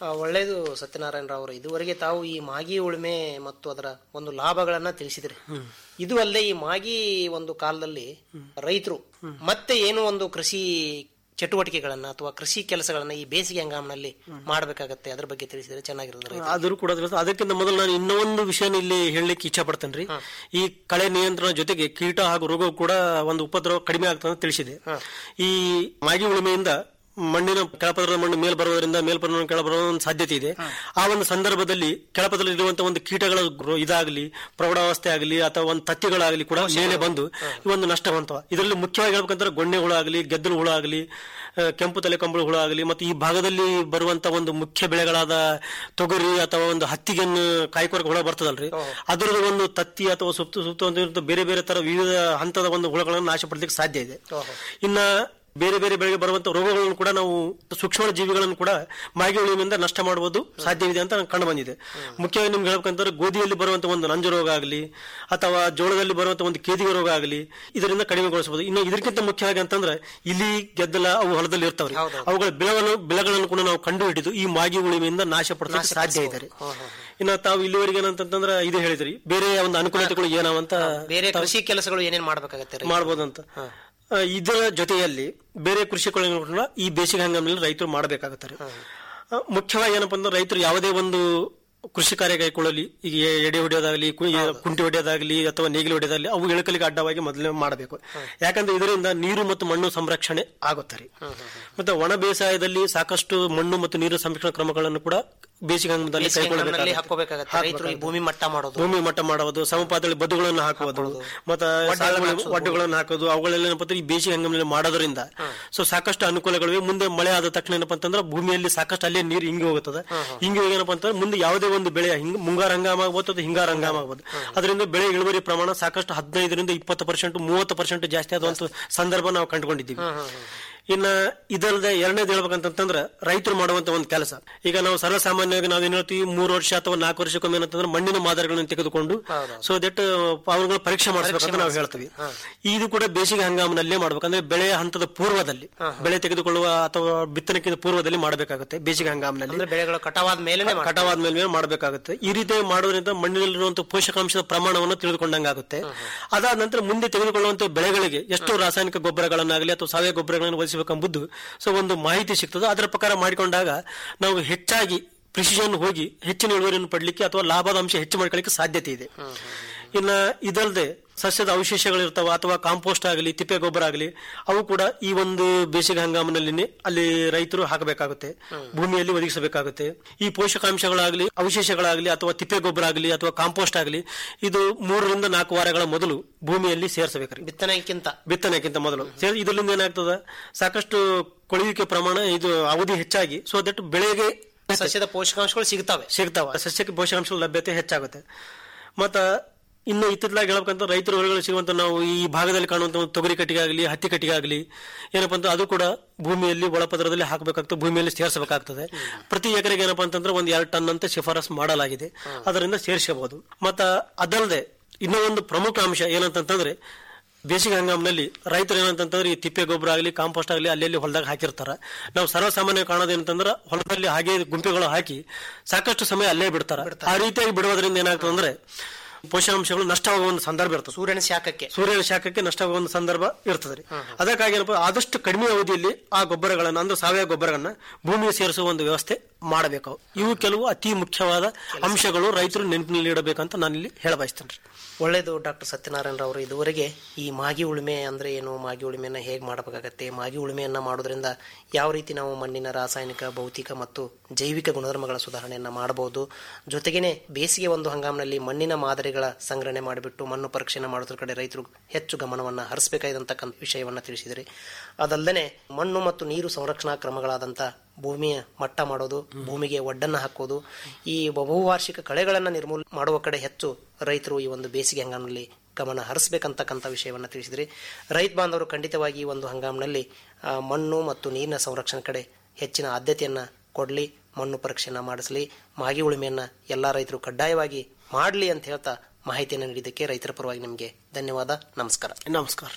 ಆ, ಒಳ್ಳೆಯದು ಸತ್ಯನಾರಾಯಣ ರಾವ್ ಇದುವರೆಗೆ ತಾವು ಈ ಮಾಗಿ ಉಳುಮೆ ಮತ್ತು ಅದರ ಒಂದು ಲಾಭಗಳನ್ನ ತಿಳಿಸಿದ್ರಿ ಇದು ಅಲ್ಲದೆ ಈ ಮಾಗಿ ಒಂದು ಕಾಲದಲ್ಲಿ ರೈತರು ಮತ್ತೆ ಏನು ಒಂದು ಕೃಷಿ ಚಟುವಟಿಕೆಗಳನ್ನ ಅಥವಾ ಕೃಷಿ ಕೆಲಸಗಳನ್ನ ಈ ಬೇಸಿಗೆ ಹಂಗಾಮಿನಲ್ಲಿ ಮಾಡಬೇಕಾಗತ್ತೆ ಅದ್ರ ಬಗ್ಗೆ ತಿಳಿಸಿದ್ರೆ ಚೆನ್ನಾಗಿರೋದು ಆದರೂ ಕೂಡ ಅದ್ರ- ಅದಕ್ಕಿಂತ ಮೊದಲು ನಾನು ಇನ್ನೊಂದು ವಿಷಯನ ಇಲ್ಲಿ ಹೇಳಲಿಕ್ಕೆ ಇಚ್ಛೆ ಪಡ್ತೇನೆ ರೀ ಈ ಕಳೆ ನಿಯಂತ್ರಣ ಜೊತೆಗೆ ಕೀಟ ಹಾಗೂ ರೋಗ ಕೂಡ ಒಂದು ಉಪದ್ರವ ಕಡಿಮೆ ಆಗ್ತದೆ ಅಂತ ತಿಳಿಸಿದೆ ಈ ಮಾಗಿ ಉಳುಮೆಯಿಂದ ಮಣ್ಣಿನ ಕೆಳಪದರದ ಮಣ್ಣು ಮೇಲ್ ಬರುವುದರಿಂದ ಮೇಲ್ಪದರ ಕೆಳ ಬರುವ ಒಂದು ಸಾಧ್ಯತೆ ಇದೆ ಆ ಒಂದು ಸಂದರ್ಭದಲ್ಲಿ ಕೆಳಪದರಲ್ಲಿ ಇರುವಂತಹ ಒಂದು ಕೀಟಗಳ ಗ್ರೋ- ಇದಾಗಲಿ ಪ್ರೌಢಾವಸ್ಥೆ ಆಗಲಿ ಅಥವಾ ಒಂದು ತತ್ತಿಗಳಾಗಲಿ ಕೂಡ ಮೇಲೆ ಬಂದು ಈ ಒಂದು ನಷ್ಟ ಹೊಂತವ ಇದರಲ್ಲಿ ಮುಖ್ಯವಾಗಿ ಹೇಳ್ಬೇಕಂದ್ರೆ ಗೊಣ್ಣೆ ಹುಳ ಆಗಲಿ ಗೆದ್ದಲು ಹುಳ ಆಗಲಿ ಆ, ಕೆಂಪು ತಲೆ ಕಂಬಳು ಹುಳ ಆಗಲಿ ಮತ್ತು ಈ ಭಾಗದಲ್ಲಿ ಬರುವಂತ ಒಂದು ಮುಖ್ಯ ಬೆಳೆಗಳಾದ ತೊಗರಿ ಅಥವಾ ಒಂದು ಹತ್ತಿಗೆನ್ನು ಕಾಯ್ಕೊರಕ ಹುಳ ಬರ್ತದಲ್ರಿ ಅದರದ ಒಂದು ತತ್ತಿ ಅಥವಾ ಸುತ್ತು ಸುತ್ತು ಅಂತ ಇರುವಂತ ಬೇರೆ ಬೇರೆ ತರ ವಿವಿಧ ಹಂತದ ಒಂದು ಹುಳಗಳನ್ನು ನಾಶಪಡಿಸಲಿಕ್ಕೆ ಸಾಧ್ಯ ಇದೆ ಇನ್ನ ಬೇರೆ ಬೇರೆ ಬೆಳೆಗೆ ಬರುವಂತ ರೋಗಗಳನ್ನು ಕೂಡ ನಾವು ಸೂಕ್ಷ್ಮ ಜೀವಿಗಳನ್ನು ಕೂಡ ಮಾಗಿ ಉಳಿವಿನಿಂದ ನಷ್ಟ ಮಾಡುವುದು ಸಾಧ್ಯವಿದೆ ಅಂತ ಕಂಡು ಬಂದಿದೆ ಮುಖ್ಯವಾಗಿ ನಿಮ್ಗೆ ಹೇಳ್ಬೇಕಂತಂದ್ರೆ ಗೋಧಿಯಲ್ಲಿ ಬರುವಂತ ಒಂದು ನಂಜು ರೋಗ ಆಗಲಿ ಅಥವಾ ಜೋಳದಲ್ಲಿ ಬರುವಂತ ಒಂದು ಕೇದಿಗೆ ರೋಗ ಆಗಲಿ ಇದರಿಂದ ಕಡಿಮೆಗೊಳಿಸಬಹುದು ಇನ್ನು ಇದಕ್ಕಿಂತ ಮುಖ್ಯವಾಗಿ ಅಂತಂದ್ರೆ ಇಲಿ ಗೆದ್ದಲ ಅವು ಹೊಲದಲ್ಲಿ ಇರ್ತಾವ್ರಿ ಅವುಗಳ ಬೆಳವನ್ನು ಬೆಳೆಗಳನ್ನು ಕೂಡ ನಾವು ಕಂಡು ಹಿಡಿದು ಈ ಮಾಗಿ ಉಳಿಮೆಯಿಂದ ನಾಶಪಡಿಸಲಿಕ್ಕೆ ಸಾಧ್ಯ ಇದೆ ರೀ. ಇನ್ನು ತಾವು ಇಲ್ಲಿವರೆಗೆ ಏನಂತಂದ್ರೆ ಇದು ಹೇಳಿದ್ರಿ ಬೇರೆ ಒಂದು ಅನುಕೂಲತೆಗಳು ಏನಾವಂತ ಬೇರೆ ಕೃಷಿ ಕೆಲಸಗಳು ಏನೇನ್ ಮಾಡ್ಬೇಕಾಗತ್ತೆ ರೈತರು? ಮಾಡಬಹುದಂತ ಆ, ಇದರ ಜೊತೆಯಲ್ಲಿ ಬೇರೆ ಕೃಷಿಗಳನ್ನು ಕೂಡ ಈ ಬೇಸಿಗೆ ಹಂಗಾಮಿನಲ್ಲಿ ರೈತರು ಮಾಡಬೇಕಾಗುತ್ತಾರೆ ಆ, ಮುಖ್ಯವಾಗಿ ಏನಪ್ಪಾ ಅಂದ್ರೆ ರೈತರು ಯಾವುದೇ ಒಂದು ಕೃಷಿ ಕಾರ್ಯ ಕೈಗೊಳ್ಳಲಿ ಈಗ ಎ- ಎಡೆ ಹೊಡೆಯೋದಾಗಲಿ ಕು- ಎ- ಕುಂಟಿ ಹೊಡೆಯೋದಾಗಲಿ ಅಥವಾ ನೇಗಿಲು ಹೊಡೆಯೋದಾಗಲಿ ಅವು ಇಳಕಲಿಗೆ ಅಡ್ಡವಾಗಿ ಮೊದಲೇ ಮಾಡಬೇಕು ಯಾಕಂದ್ರೆ ಇದರಿಂದ ನೀರು ಮತ್ತು ಮಣ್ಣು ಸಂರಕ್ಷಣೆ ಆಗುತ್ತಾರೆ ಮತ್ತೆ ಒಣ ಬೇಸಾಯದಲ್ಲಿ ಸಾಕಷ್ಟು ಮಣ್ಣು ಮತ್ತು ನೀರು ಸಂರಕ್ಷಣಾ ಕ್ರಮಗಳನ್ನು ಕೂಡ ಬೇಸಿಗೆ ಹಂಗಾಮದಲ್ಲಿ ಬೇಸಿಗೆ ಹಂಗಾಮಿನಲ್ಲಿ ಕೈಗೊಳ್ಳಬೇಕಾಗುತ್ತೆ ಹಾಕೋಬೇಕಾಗತ್ತೆ ರೈತರು ಈ ಭೂಮಿ ಮಟ್ಟ ಮಾಡೋದು ಭೂಮಿ ಮಟ್ಟ ಮಾಡುವುದು ಸಮಪಾತಳಿ ಬದುಗಳನ್ನು ಹಾಕುವುದು ಮತ್ತೆ ಸಾಗುವಳಿ ಒಡ್ಡುಗಳನ್ನು ಹಾಕೋದು ಅವುಗಳೆಲ್ಲ ಏನಪ್ಪಾ ಅಂದ್ರೆ ಈ ಬೇಸಿಗೆ ಹಂಗಾಮಿನಲ್ಲಿ ಮಾಡೋದ್ರಿಂದ ಸೊ ಸಾಕಷ್ಟು ಅನುಕೂಲಗಳಿವೆ ಮುಂದೆ ಮಳೆ ಆದ ತಕ್ಷಣ ಏನಪ್ಪಾ ಅಂತಂದ್ರೆ ಭೂಮಿಯಲ್ಲಿ ಸಾಕಷ್ಟು ಅಲ್ಲೇ ನೀರು ಹಿಂಗಿ ಹೋಗುತ್ತದೆ ಹಿಂಗಿ ಹೋಗಿ ಏನಪ್ಪಾ ಅಂತಂದ್ರೆ ಮುಂದೆ ಯಾವುದೇ ಒಂದು ಬೆಳೆ ಹಿಂಗ್ ಮುಂಗಾರ ಹಂಗಾಮ ಆಗ್ಬೋದು ಅಥವಾ ಹಿಂಗಾರ ಹಂಗಾಮ ಆಗ್ಬೋದು ಅದರಿಂದ ಬೆಳೆ ಇಳುವರಿ ಪ್ರಮಾಣ ಸಾಕಷ್ಟು ಹದಿನೈದರಿಂದ ಇಪ್ಪತ್ತು ಪರ್ಸೆಂಟ್ ಮೂವತ್ತು ಪರ್ಸೆಂಟ್ ಜಾಸ್ತಿ ಆದಂತ ಸಂದರ್ಭ ನಾವು ಕಂಡುಕೊಂಡಿದ್ದೀವಿ ಇನ್ನ ಇದಲ್ಲದೆ ಎರಡನೇದು ಹೇಳ್ಬೇಕಂತಂದ್ರೆ ರೈತರು ಮಾಡುವಂತ ಒಂದು ಕೆಲಸ ಈಗ ನಾವು ಸರ್ವಸಾಮಾನ್ಯವಾಗಿ ನಾವು ಏನ್ ಹೇಳ್ತೀವಿ ಮೂರು ವರ್ಷ ಅಥವಾ ನಾಲ್ಕು ವರ್ಷಕ್ಕೊಮ್ಮೆ ಏನಂತಂದ್ರೆ ಮಣ್ಣಿನ ಮಾದರಿಗಳನ್ನು ತೆಗೆದುಕೊಂಡು ಸೊ ದಟ್ ಅವುಗಳ ಪರೀಕ್ಷೆ ಮಾಡಿಸ್ಬೇಕಂತ ನಾವು ಹೇಳ್ತೀವಿ ಇದು ಕೂಡ ಬೇಸಿಗೆ ಹಂಗಾಮಿನಲ್ಲೇ ಮಾಡ್ಬೇಕಂದ್ರೆ ಬೆಳೆಯ ಹಂತದ ಪೂರ್ವದಲ್ಲಿ ಬೆಳೆ ತೆಗೆದುಕೊಳ್ಳುವ ಅಥವಾ ಬಿತ್ತನೆಕ್ಕಿಂತ ಪೂರ್ವದಲ್ಲಿ ಮಾಡಬೇಕಾಗುತ್ತೆ ಬೇಸಿಗೆ ಹಂಗಾಮಿನಲ್ಲಿ ಅಂದ್ರೆ ಬೆಳೆಗಳು ಕಟಾವಾದ ಮೇಲೆ ಕಟಾವಾದ ಮೇಲೆ ಮಾಡಬೇಕಾಗುತ್ತೆ ಈ ರೀತಿ ಮಾಡೋದ್ರಿಂದ ಮಣ್ಣಿನಲ್ಲಿರುವಂತಹ ಪೋಷಕಾಂಶದ ಪ್ರಮಾಣವನ್ನು ತಿಳಿದುಕೊಂಡಂಗಾಗುತ್ತೆ ಅದಾದ ನಂತರ ಮುಂದೆ ತೆಗೆದುಕೊಳ್ಳುವಂತಹ ಬೆಳೆಗಳಿಗೆ ಎಷ್ಟು ರಾಸಾಯನಿಕ ಗೊಬ್ಬರಗಳನ್ನಾಗಲಿ ಅಥವಾ ಸಾವಯವ ಗೊಬ್ಬರಗಳನ್ನು ಒದಗಿಸಬೇಕೆಂಬುದು ಸೊ ಒಂದು ಮಾಹಿತಿ ಸಿಗ್ತದೆ ಅದರ ಪ್ರಕಾರ ಮಾಡಿಕೊಂಡಾಗ ನಾವು ಹೆಚ್ಚಾಗಿ ಪ್ರಿಸಿಷನ್ ಹೋಗಿ ಹೆಚ್ಚಿನ ಇಳುವರಿಯನ್ನು ಪಡಲಿಕ್ಕೆ ಅಥವಾ ಲಾಭದ ಅಂಶ ಹೆಚ್ಚು ಮಾಡ್ಕೊಳ್ಳಿಕ್ಕೆ ಸಾಧ್ಯತೆ ಇದೆ ಇನ್ನ ಇದಲ್ಲದೆ ಸಸ್ಯದ ಅವಶೇಷಗಳಿರ್ತಾವ ಅಥವಾ ಕಾಂಪೋಸ್ಟ್ ಆಗಲಿ ತಿಪ್ಪೆ ಗೊಬ್ಬರ ಆಗಲಿ ಅವು ಕೂಡ ಈ ಒಂದು ಬೇಸಿಗೆ ಹಂಗಾಮಿನಲ್ಲಿ ಅಲ್ಲಿ ರೈತರು ಹಾಕಬೇಕಾಗುತ್ತೆ ಭೂಮಿಯಲ್ಲಿ ಒದಗಿಸಬೇಕಾಗುತ್ತೆ ಈ ಪೋಷಕಾಂಶಗಳಾಗಲಿ ಅವಶೇಷಗಳಾಗಲಿ ಅಥವಾ ತಿಪ್ಪೆ ಗೊಬ್ಬರ ಆಗಲಿ ಅಥವಾ ಕಾಂಪೋಸ್ಟ್ ಆಗಲಿ ಇದು ಮೂರರಿಂದ ನಾಲ್ಕು ವಾರಗಳ ಮೊದಲು ಭೂಮಿಯಲ್ಲಿ ಸೇರಿಸಬೇಕ್ರಿ ಬಿತ್ತನೆಗಿಂತ ಬಿತ್ತನೆಗಿಂತ ಮೊದಲು ಸೇರಿ ಇದರಿಂದ ಏನಾಗ್ತದ ಸಾಕಷ್ಟು ಕೊಳೆಯುವಿಕೆ ಪ್ರಮಾಣ ಇದು ಅವಧಿ ಹೆಚ್ಚಾಗಿ ಸೊ ದಟ್ ಬೆಳೆಗೆ ಸಸ್ಯದ ಪೋಷಕಾಂಶಗಳು ಸಿಗ್ತವೆ ಸಿಗ್ತಾವ ಸಸ್ಯಕ್ಕೆ ಪೋಷಕಾಂಶಗಳ ಲಭ್ಯತೆ ಹೆಚ್ಚಾಗುತ್ತೆ ಮತ್ತ ಇನ್ನು ಇತ್ತಿತ್ತಲಾಗಿ ಹೇಳ್ಬೇಕಂತ ರೈತರ ಹೊರಗಡೆ ಸಿಗುವಂತ ನಾವು ಈ ಭಾಗದಲ್ಲಿ ಕಾಣುವಂತ ಒಂದು ತೊಗರಿ ಕಟ್ಟಿಗೆ ಆಗಲಿ ಹತ್ತಿ ಕಟ್ಟಿಗೆ ಆಗಲಿ ಏನಪ್ಪಾ ಅಂತ ಅದು ಕೂಡ ಭೂಮಿಯಲ್ಲಿ ಒಳಪದರದಲ್ಲಿ ಹಾಕಬೇಕಾಗ್ತದೆ ಭೂಮಿಯಲ್ಲಿ ಸೇರಿಸಬೇಕಾಗ್ತದೆ ಪ್ರತಿ ಎಕರೆಗೆ ಏನಪ್ಪಾ ಅಂತಂದ್ರೆ ಒಂದು ಎರಡು ಟನ್ ಅಂತ ಶಿಫಾರಸ್ ಮಾಡಲಾಗಿದೆ ಅದರಿಂದ ಸೇರಿಸಬಹುದು ಮತ್ತ ಅದಲ್ಲದೆ ಇನ್ನೂ ಒಂದು ಪ್ರಮುಖ ಅಂಶ ಏನಂತಂದ್ರೆ ಬೇಸಿಗೆ ಹಂಗಾಮಿನಲ್ಲಿ ರೈತರು ಏನಂತಂದ್ರೆ ಈ ತಿಪ್ಪೆ ಗೊಬ್ಬರ ಆಗಲಿ ಕಾಂಪೋಸ್ಟ್ ಆಗಲಿ ಅಲ್ಲಿ ಹೊಲದಾಗ ಹಾಕಿರ್ತಾರ ನಾವು ಸರ್ವಸಾಮಾನ್ಯ ಕಾಣೋದೇನಂತಂದ್ರೆ ಹೊಲದಲ್ಲಿ ಹಾಗೆ ಗುಂಪೆಗಳು ಹಾಕಿ ಸಾಕಷ್ಟು ಸಮಯ ಅಲ್ಲೇ ಬಿಡ್ತಾರ ಆ ರೀತಿಯಾಗಿ ಬಿಡೋದ್ರಿಂದ ಏನಾಗ್ತದೆ ಅಂದ್ರೆ ಪೋಷಕಾಂಶಗಳು ನಷ್ಟವಾಗುವ ಒಂದು ಸಂದರ್ಭ ಇರ್ತದೆ ಸೂರ್ಯನ ಶಾಖಕ್ಕೆ ಸೂರ್ಯನ ಶಾಖಕ್ಕೆ ನಷ್ಟವಾಗುವ ಒಂದು ಸಂದರ್ಭ ಇರ್ತದೆ ರೀ ಅದಕ್ಕಾಗಿ ಏನಪ್ಪ ಆದಷ್ಟು ಕಡಿಮೆ ಅವಧಿಯಲ್ಲಿ ಆ ಗೊಬ್ಬರಗಳನ್ನ ಅಂದ್ರೆ ಸಾವಯವ ಗೊಬ್ಬರಗಳನ್ನ ಭೂಮಿಗೆ ಸೇರಿಸುವ ಒಂದು ವ್ಯವಸ್ಥೆ ಮಾಡಬೇಕು ಇವು ಕೆಲವು ಅತಿ ಮುಖ್ಯವಾದ ಅಂಶಗಳು ರೈತರು ನೆನಪಿನಲ್ಲಿ ಇಡಬೇಕಂತ ನಾನು ಇಲ್ಲಿ ಹೇಳ ಬಯಸ್ತೇನೆ ಒಳ್ಳೇದು ಡಾಕ್ಟರ್ ಸತ್ಯನಾರಾಯಣ ರಾವ್ ಇದುವರೆಗೆ ಈ ಮಾಗಿ ಉಳುಮೆ ಅಂದ್ರೆ ಏನು ಮಾಗಿ ಉಳುಮೆಯನ್ನ ಹೇಗೆ ಮಾಡಬೇಕಾಗತ್ತೆ ಮಾಗಿ ಉಳುಮೆಯನ್ನ ಮಾಡೋದ್ರಿಂದ ಯಾವ ರೀತಿ ನಾವು ಮಣ್ಣಿನ ರಾಸಾಯನಿಕ ಭೌತಿಕ ಮತ್ತು ಜೈವಿಕ ಗುಣಧರ್ಮಗಳ ಸುಧಾರಣೆಯನ್ನ ಮಾಡಬಹುದು ಜೊತೆಗೇನೆ ಬೇಸಿಗೆ ಒಂದು ಹಂಗಾಮಿನಲ್ಲಿ ಮಣ್ಣಿನ ಮಾದರಿಗಳ ಸಂಗ್ರಹಣೆ ಮಾಡಿಬಿಟ್ಟು ಮಣ್ಣು ಪರೀಕ್ಷೆನ ಮಾಡೋದ್ರ ಕಡೆ ರೈತರು ಹೆಚ್ಚು ಗಮನವನ್ನ ಹರಿಸಬೇಕಾದಂತಕ್ಕಂಥ ವಿಷಯವನ್ನ ತಿಳಿಸಿದ್ರಿ ಅದಲ್ಲದೆ ಮಣ್ಣು ಮತ್ತು ನೀರು ಸಂರಕ್ಷಣಾ ಕ್ರಮಗಳಾದಂಥ ಭೂಮಿಯ ಮಟ್ಟ ಮಾಡೋದು ಭೂಮಿಗೆ ಒಡ್ಡನ್ನ ಹಾಕೋದು ಈ ಬಹುವಾರ್ಷಿಕ ಕಳೆಗಳನ್ನ ನಿರ್ಮೂಲ ಮಾಡುವ ಕಡೆ ಹೆಚ್ಚು ರೈತರು ಈ ಒಂದು ಬೇಸಿಗೆ ಹಂಗಾಮಿನಲ್ಲಿ ಗಮನ ಹರಿಸಬೇಕಂತಕ್ಕಂಥ ವಿಷಯವನ್ನ ತಿಳಿಸಿದ್ರಿ ರೈತ ಬಾಂಧವರು ಖಂಡಿತವಾಗಿ ಈ ಒಂದು ಹಂಗಾಮಿನಲ್ಲಿ ಆ, ಮಣ್ಣು ಮತ್ತು ನೀರಿನ ಸಂರಕ್ಷಣೆ ಕಡೆ ಹೆಚ್ಚಿನ ಆದ್ಯತೆಯನ್ನ ಕೊಡಲಿ ಮಣ್ಣು ಪರೀಕ್ಷೆಯನ್ನ ಮಾಡಿಸಲಿ ಮಾಗಿ ಉಳುಮೆಯನ್ನ ಎಲ್ಲಾ ರೈತರು ಕಡ್ಡಾಯವಾಗಿ ಮಾಡಲಿ ಅಂತ ಹೇಳ್ತಾ ಮಾಹಿತಿಯನ್ನು ನೀಡಿದ್ದಕ್ಕೆ ರೈತರ ಪರವಾಗಿ ನಿಮಗೆ ಧನ್ಯವಾದ ನಮಸ್ಕಾರ ನಮಸ್ಕಾರ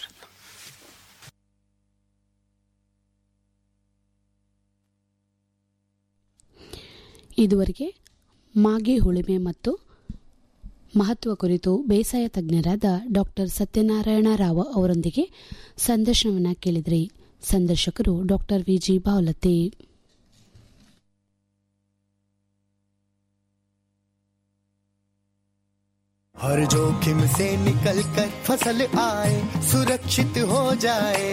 ಇದುವರೆಗೆ ಮಾಗೆ ಹುಳಿಮೆ ಮತ್ತು ಮಹತ್ವ ಕುರಿತು ಬೇಸಾಯ ತಜ್ಞರಾದ ಡಾಕ್ಟರ್ ಸತ್ಯನಾರಾಯಣ ರಾವ್ ಅವರೊಂದಿಗೆ ಸಂದರ್ಶನವನ್ನು ಕೇಳಿದ್ರಿ ಸಂದರ್ಶಕರು ಡಾಕ್ಟರ್ ವಿಜಿ ಬಾವಲತಿ हर जोखिम से निकल कर फसल आए सुरक्षित हो जाए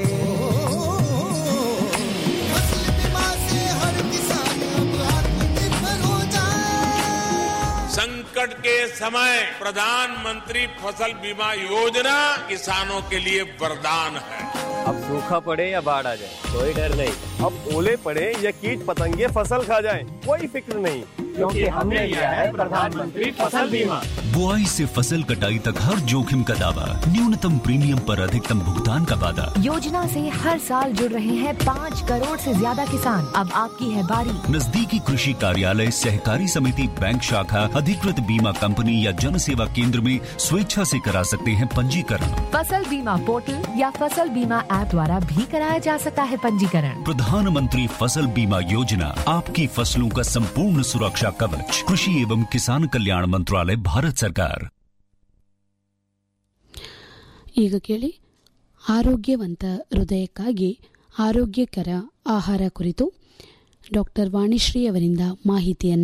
फसल बीमा से हर किसान अब आत्मनिर्भर हो जाए संकट के समय प्रधानमंत्री फसल बीमा योजना किसानों के लिए वरदान है अब सूखा पड़े या बाढ़ आ जाए कोई डर नहीं अब ओले पड़े या कीट पतंगे फसल खा जाए कोई फिक्र नहीं क्योंकि हमने लिया है प्रधानमंत्री फसल बीमा बुआई से फसल कटाई तक हर जोखिम का दावा न्यूनतम प्रीमियम पर अधिकतम भुगतान का वादा योजना से हर साल जुड़ रहे हैं पाँच करोड़ से ज्यादा किसान अब आपकी है बारी नजदीकी कृषि कार्यालय सहकारी समिति बैंक शाखा अधिकृत बीमा कंपनी या जन सेवा केंद्र में स्वेच्छा से करा सकते हैं पंजीकरण फसल बीमा पोर्टल या फसल बीमा ऐप द्वारा भी कराया जा सकता है पंजीकरण प्रधानमंत्री फसल बीमा योजना आपकी फसलों का संपूर्ण सुरक्षा कवच कृषि एवं किसान कल्याण मंत्रालय भारत सरकार ಈಗ ಕೇಳಿ ಆರೋಗ್ಯವಂತ ಹೃದಯಕ್ಕಾಗಿ ಆರೋಗ್ಯಕರ ಆಹಾರ ಕುರಿತು ಡಾಕ್ಟರ್ ವಾಣಿಶ್ರೀ ಅವರಿಂದ ಮಾಹಿತಿಯನ್ನ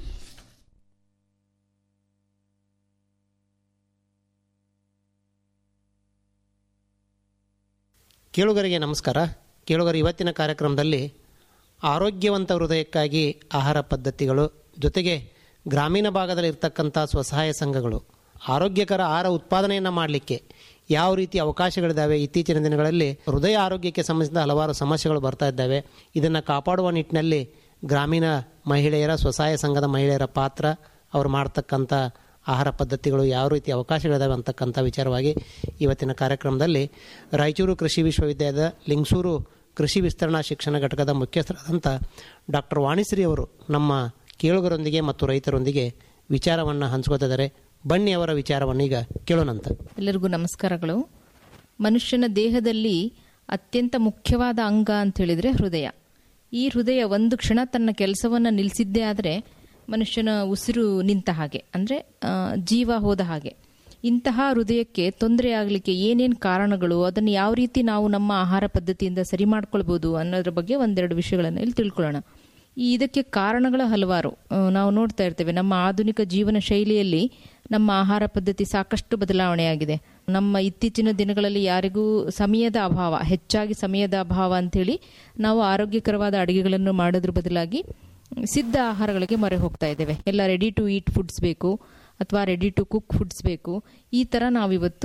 ಕೇಳುಗರಿಗೆ ನಮಸ್ಕಾರ ಕೇಳುಗರ ಇವತ್ತಿನ ಕಾರ್ಯಕ್ರಮದಲ್ಲಿ ಆರೋಗ್ಯವಂತ ಹೃದಯಕ್ಕಾಗಿ ಆಹಾರ ಪದ್ಧತಿಗಳು ಜೊತೆಗೆ ಗ್ರಾಮೀಣ ಭಾಗದಲ್ಲಿ ಇರ್ತಕ್ಕಂಥ ಸ್ವಸಹಾಯ ಸಂಘಗಳು ಆರೋಗ್ಯಕರ ಆಹಾರ ಉತ್ಪಾದನೆಯನ್ನು ಮಾಡಲಿಕ್ಕೆ ಯಾವ ರೀತಿ ಅವಕಾಶಗಳಿದ್ದಾವೆ ಇತ್ತೀಚಿನ ದಿನಗಳಲ್ಲಿ ಹೃದಯ ಆರೋಗ್ಯಕ್ಕೆ ಸಂಬಂಧಿಸಿದ ಹಲವಾರು ಸಮಸ್ಯೆಗಳು ಬರ್ತಾ ಇದ್ದಾವೆ ಇದನ್ನು ಕಾಪಾಡುವ ನಿಟ್ಟಿನಲ್ಲಿ ಗ್ರಾಮೀಣ ಮಹಿಳೆಯರ ಸ್ವಸಹಾಯ ಸಂಘದ ಮಹಿಳೆಯರ ಪಾತ್ರ ಅವರು ಮಾಡ್ತಕ್ಕಂಥ ಆಹಾರ ಪದ್ಧತಿಗಳು ಯಾವ ರೀತಿ ಅವಕಾಶಗಳಿದಾವೆ ಅಂತಕ್ಕಂಥ ವಿಚಾರವಾಗಿ ಇವತ್ತಿನ ಕಾರ್ಯಕ್ರಮದಲ್ಲಿ ರಾಯಚೂರು ಕೃಷಿ ವಿಶ್ವವಿದ್ಯಾಲಯದ ಲಿಂಗಸೂರು ಕೃಷಿ ವಿಸ್ತರಣಾ ಶಿಕ್ಷಣ ಘಟಕದ ಮುಖ್ಯಸ್ಥರಾದಂಥ ಡಾಕ್ಟರ್ ವಾಣಿಶ್ರೀ ಅವರು ನಮ್ಮ ಕೇಳುಗರೊಂದಿಗೆ ಮತ್ತು ರೈತರೊಂದಿಗೆ ವಿಚಾರವನ್ನು ಹಂಚ್ಕೋತಿದ್ದಾರೆ ಬನ್ನಿ ಅವರ ವಿಚಾರವನ್ನು ಈಗ ಕೇಳೋಣಂತ ಎಲ್ಲರಿಗೂ ನಮಸ್ಕಾರಗಳು ಮನುಷ್ಯನ ದೇಹದಲ್ಲಿ ಅತ್ಯಂತ ಮುಖ್ಯವಾದ ಅಂಗ ಅಂತ ಹೇಳಿದರೆ ಹೃದಯ ಈ ಹೃದಯ ಒಂದು ಕ್ಷಣ ತನ್ನ ಕೆಲಸವನ್ನು ನಿಲ್ಲಿಸಿದ್ದೇ ಆದರೆ ಮನುಷ್ಯನ ಉಸಿರು ನಿಂತ ಹಾಗೆ ಅಂದರೆ ಜೀವ ಹೋದ ಹಾಗೆ ಇಂತಹ ಹೃದಯಕ್ಕೆ ತೊಂದರೆ ಆಗಲಿಕ್ಕೆ ಏನೇನು ಕಾರಣಗಳು ಅದನ್ನು ಯಾವ ರೀತಿ ನಾವು ನಮ್ಮ ಆಹಾರ ಪದ್ಧತಿಯಿಂದ ಸರಿ ಮಾಡ್ಕೊಳ್ಬೋದು ಅನ್ನೋದ್ರ ಬಗ್ಗೆ ಒಂದೆರಡು ವಿಷಯಗಳನ್ನು ಇಲ್ಲಿ ತಿಳ್ಕೊಳ್ಳೋಣ ಈ ಇದಕ್ಕೆ ಕಾರಣಗಳ ಹಲವಾರು ಆ, ನಾವು ನೋಡ್ತಾ ಇರ್ತೇವೆ ನಮ್ಮ ಆಧುನಿಕ ಜೀವನ ಶೈಲಿಯಲ್ಲಿ ನಮ್ಮ ಆಹಾರ ಪದ್ಧತಿ ಸಾಕಷ್ಟು ಬದಲಾವಣೆಯಾಗಿದೆ ನಮ್ಮ ಇತ್ತೀಚಿನ ದಿನಗಳಲ್ಲಿ ಯಾರಿಗೂ ಸಮಯದ ಅಭಾವ ಹೆಚ್ಚಾಗಿ ಸಮಯದ ಅಭಾವ ಅಂಥೇಳಿ ನಾವು ಆರೋಗ್ಯಕರವಾದ ಅಡುಗೆಗಳನ್ನು ಮಾಡೋದ್ರ ಬದಲಾಗಿ ಸಿದ್ಧ ಆಹಾರಗಳಿಗೆ ಮೊರೆ ಹೋಗ್ತಾ ಇದ್ದೇವೆ ಎಲ್ಲ ರೆಡಿ ಟು ಈಟ್ ಫುಡ್ಸ್ ಬೇಕು ಅಥವಾ ರೆಡಿ ಟು ಕುಕ್ ಫುಡ್ಸ್ ಬೇಕು ಈ ಥರ ನಾವಿವತ್ತು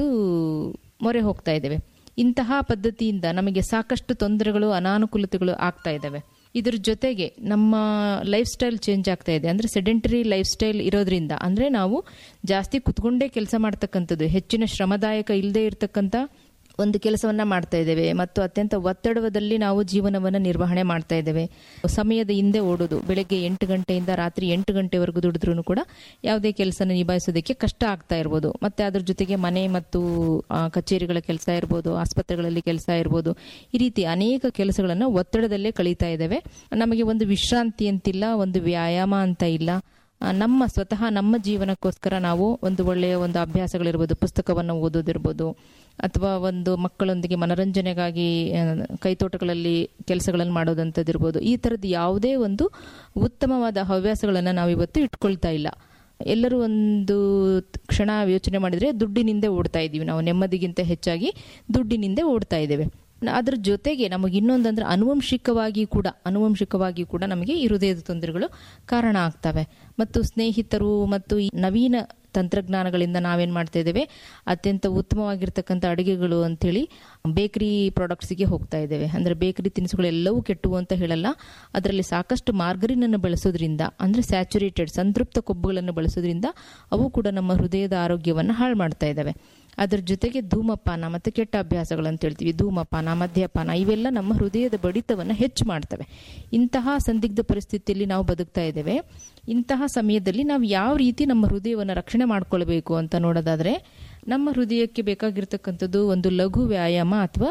ಮೊರೆ ಹೋಗ್ತಾ ಇದ್ದೇವೆ ಇಂತಹ ಪದ್ಧತಿಯಿಂದ ನಮಗೆ ಸಾಕಷ್ಟು ತೊಂದರೆಗಳು ಅನಾನುಕೂಲತೆಗಳು ಆಗ್ತಾ ಇದ್ದಾವೆ ಇದ್ರ ಜೊತೆಗೆ ನಮ್ಮ ಲೈಫ್ ಸ್ಟೈಲ್ ಚೇಂಜ್ ಆಗ್ತಾ ಇದೆ ಅಂದರೆ ಸೆಡೆಂಟರಿ ಲೈಫ್ ಸ್ಟೈಲ್ ಇರೋದ್ರಿಂದ ಅಂದರೆ ನಾವು ಜಾಸ್ತಿ ಕುತ್ಕೊಂಡೇ ಕೆಲಸ ಮಾಡ್ತಕ್ಕಂಥದ್ದು ಹೆಚ್ಚಿನ ಶ್ರಮದಾಯಕ ಇಲ್ಲದೆ ಇರತಕ್ಕಂಥ ಒಂದು ಕೆಲಸವನ್ನ ಮಾಡ್ತಾ ಇದ್ದೇವೆ ಮತ್ತು ಅತ್ಯಂತ ಒತ್ತಡದಲ್ಲಿ ನಾವು ಜೀವನವನ್ನು ನಿರ್ವಹಣೆ ಮಾಡ್ತಾ ಇದ್ದೇವೆ ಸಮಯದ ಹಿಂದೆ ಓಡೋದು ಬೆಳಗ್ಗೆ ಎಂಟು ಗಂಟೆಯಿಂದ ರಾತ್ರಿ ಎಂಟು ಗಂಟೆವರೆಗೂ ದುಡಿದ್ರೂ ಕೂಡ ಯಾವುದೇ ಕೆಲಸನ ನಿಭಾಯಿಸೋದಕ್ಕೆ ಕಷ್ಟ ಆಗ್ತಾ ಇರ್ಬೋದು ಮತ್ತೆ ಅದ್ರ ಜೊತೆಗೆ ಮನೆ ಮತ್ತು ಆ, ಕಚೇರಿಗಳ ಕೆಲಸ ಇರ್ಬೋದು ಆಸ್ಪತ್ರೆಗಳಲ್ಲಿ ಕೆಲಸ ಇರ್ಬೋದು ಈ ರೀತಿ ಅನೇಕ ಕೆಲಸಗಳನ್ನು ಒತ್ತಡದಲ್ಲೇ ಕಳೀತಾ ಇದ್ದೇವೆ ನಮಗೆ ಒಂದು ವಿಶ್ರಾಂತಿ ಅಂತಿಲ್ಲ ಒಂದು ವ್ಯಾಯಾಮ ಅಂತ ಇಲ್ಲ ಆ, ನಮ್ಮ ಸ್ವತಃ ನಮ್ಮ ಜೀವನಕ್ಕೋಸ್ಕರ ನಾವು ಒಂದು ಒಳ್ಳೆಯ ಒಂದು ಅಭ್ಯಾಸಗಳಿರ್ಬೋದು ಪುಸ್ತಕವನ್ನು ಓದೋದಿರ್ಬೋದು ಅಥವಾ ಒಂದು ಮಕ್ಕಳೊಂದಿಗೆ ಮನರಂಜನೆಗಾಗಿ ಆ, ಕೈತೋಟಗಳಲ್ಲಿ ಕೆಲಸಗಳನ್ನು ಮಾಡೋದಂಥದ್ದಿರ್ಬೋದು ಈ ಥರದ್ದು ಯಾವುದೇ ಒಂದು ಉತ್ತಮವಾದ ಹವ್ಯಾಸಗಳನ್ನು ನಾವಿವತ್ತು ಇಟ್ಕೊಳ್ತಾ ಇಲ್ಲ ಎಲ್ಲರೂ ಒಂದು ಕ್ಷಣ ಯೋಚನೆ ಮಾಡಿದರೆ ದುಡ್ಡಿನಿಂದ ಓಡ್ತಾ ಇದ್ದೀವಿ ನಾವು ನೆಮ್ಮದಿಗಿಂತ ಹೆಚ್ಚಾಗಿ ದುಡ್ಡಿನಿಂದ ಓಡ್ತಾ ಇದ್ದೇವೆ ಅದ್ರ ಜೊತೆಗೆ ನಮಗೆ ಇನ್ನೊಂದಂದ್ರೆ ಅನುವಂಶಿಕವಾಗಿ ಕೂಡ ಅನುವಂಶಿಕವಾಗಿ ಕೂಡ ನಮಗೆ ಈ ಹೃದಯದ ತೊಂದರೆಗಳು ಕಾರಣ ಆಗ್ತವೆ ಮತ್ತು ಸ್ನೇಹಿತರು ಮತ್ತು ಈ ನವೀನ ತಂತ್ರಜ್ಞಾನಗಳಿಂದ ನಾವೇನು ಮಾಡ್ತಾ ಇದ್ದೇವೆ ಅತ್ಯಂತ ಉತ್ತಮವಾಗಿರ್ತಕ್ಕಂಥ ಅಡುಗೆಗಳು ಅಂಥೇಳಿ ಬೇಕರಿ ಪ್ರಾಡಕ್ಟ್ಸಿಗೆ ಹೋಗ್ತಾ ಇದ್ದೇವೆ ಅಂದರೆ ಬೇಕರಿ ತಿನಿಸುಗಳು ಎಲ್ಲವೂ ಕೆಟ್ಟವು ಅಂತ ಹೇಳಲ್ಲ ಅದರಲ್ಲಿ ಸಾಕಷ್ಟು ಮಾರ್ಗರಿನನ್ನು ಬಳಸೋದ್ರಿಂದ ಅಂದರೆ ಸ್ಯಾಚುರೇಟೆಡ್ ಸಂತೃಪ್ತ ಕೊಬ್ಬುಗಳನ್ನು ಬಳಸೋದ್ರಿಂದ ಅವು ಕೂಡ ನಮ್ಮ ಹೃದಯದ ಆರೋಗ್ಯವನ್ನು ಹಾಳು ಮಾಡ್ತಾ ಇದ್ದಾವೆ ಅದರ ಜೊತೆಗೆ ಧೂಮಪಾನ ಮತ್ತು ಕೆಟ್ಟ ಅಭ್ಯಾಸಗಳು ಅಂತ ಹೇಳ್ತೀವಿ ಧೂಮಪಾನ ಮದ್ಯಪಾನ ಇವೆಲ್ಲ ನಮ್ಮ ಹೃದಯದ ಬಡಿತವನ್ನು ಹೆಚ್ಚು ಮಾಡ್ತವೆ ಇಂತಹ ಸಂದಿಗ್ಧ ಪರಿಸ್ಥಿತಿಯಲ್ಲಿ ನಾವು ಬದುಕ್ತಾ ಇದ್ದೇವೆ ಇಂತಹ ಸಮಯದಲ್ಲಿ ನಾವು ಯಾವ ರೀತಿ ನಮ್ಮ ಹೃದಯವನ್ನು ರಕ್ಷಣೆ ಮಾಡ್ಕೊಳ್ಬೇಕು ಅಂತ ನೋಡೋದಾದ್ರೆ ನಮ್ಮ ಹೃದಯಕ್ಕೆ ಬೇಕಾಗಿರ್ತಕ್ಕಂಥದ್ದು ಒಂದು ಲಘು ವ್ಯಾಯಾಮ ಅಥವಾ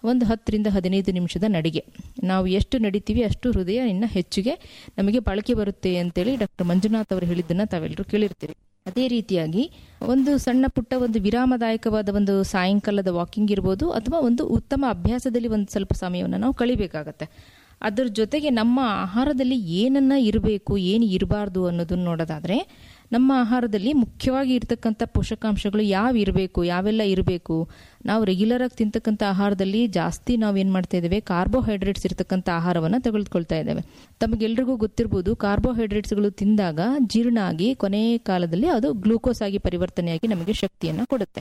ಒಂದು ಹತ್ತರಿಂದ ಹದಿನೈದು ನಿಮಿಷದ ನಡಿಗೆ ನಾವು ಎಷ್ಟು ನಡಿತೀವಿ ಅಷ್ಟು ಹೃದಯ ಇನ್ನು ಹೆಚ್ಚಿಗೆ ನಮಗೆ ಬಳಕೆ ಬರುತ್ತೆ ಅಂತೇಳಿ ಡಾಕ್ಟರ್ ಮಂಜುನಾಥ್ ಅವರು ಹೇಳಿದ್ದನ್ನ ತಾವೆಲ್ಲರೂ ಕೇಳಿರ್ತೀರಿ ಅದೇ ರೀತಿಯಾಗಿ ಒಂದು ಸಣ್ಣ ಪುಟ್ಟ ಒಂದು ವಿರಾಮದಾಯಕವಾದ ಒಂದು ಸಾಯಂಕಾಲದ ವಾಕಿಂಗ್ ಇರ್ಬೋದು ಅಥವಾ ಒಂದು ಉತ್ತಮ ಅಭ್ಯಾಸದಲ್ಲಿ ಒಂದು ಸ್ವಲ್ಪ ಸಮಯವನ್ನು ನಾವು ಕಳಿಬೇಕಾಗತ್ತೆ ಅದರ ಜೊತೆಗೆ ನಮ್ಮ ಆಹಾರದಲ್ಲಿ ಏನನ್ನ ಇರಬೇಕು ಏನು ಇರಬಾರ್ದು ಅನ್ನೋದನ್ನ ನೋಡೋದಾದ್ರೆ ನಮ್ಮ ಆಹಾರದಲ್ಲಿ ಮುಖ್ಯವಾಗಿ ಇರತಕ್ಕಂಥ ಪೋಷಕಾಂಶಗಳು ಯಾವ ಇರಬೇಕು ಯಾವೆಲ್ಲ ಇರಬೇಕು ನಾವು ರೆಗ್ಯುಲರ್ ಆಗಿ ತಿಂತಕ್ಕಂಥ ಆಹಾರದಲ್ಲಿ ಜಾಸ್ತಿ ನಾವು ಏನು ಮಾಡ್ತಾ ಇದ್ದೇವೆ ಕಾರ್ಬೋಹೈಡ್ರೇಟ್ಸ್ ಇರತಕ್ಕಂಥ ಆಹಾರವನ್ನು ತೆಗೆದುಕೊಳ್ತಾ ಇದ್ದೇವೆ ತಮಗೆಲ್ರಿಗೂ ಗೊತ್ತಿರ್ಬೋದು ಕಾರ್ಬೋಹೈಡ್ರೇಟ್ಸ್ಗಳು ತಿಂದಾಗ ಜೀರ್ಣ ಆಗಿ ಕೊನೆ ಕಾಲದಲ್ಲಿ ಅದು ಗ್ಲೂಕೋಸ್ ಆಗಿ ಪರಿವರ್ತನೆಯಾಗಿ ನಮಗೆ ಶಕ್ತಿಯನ್ನು ಕೊಡುತ್ತೆ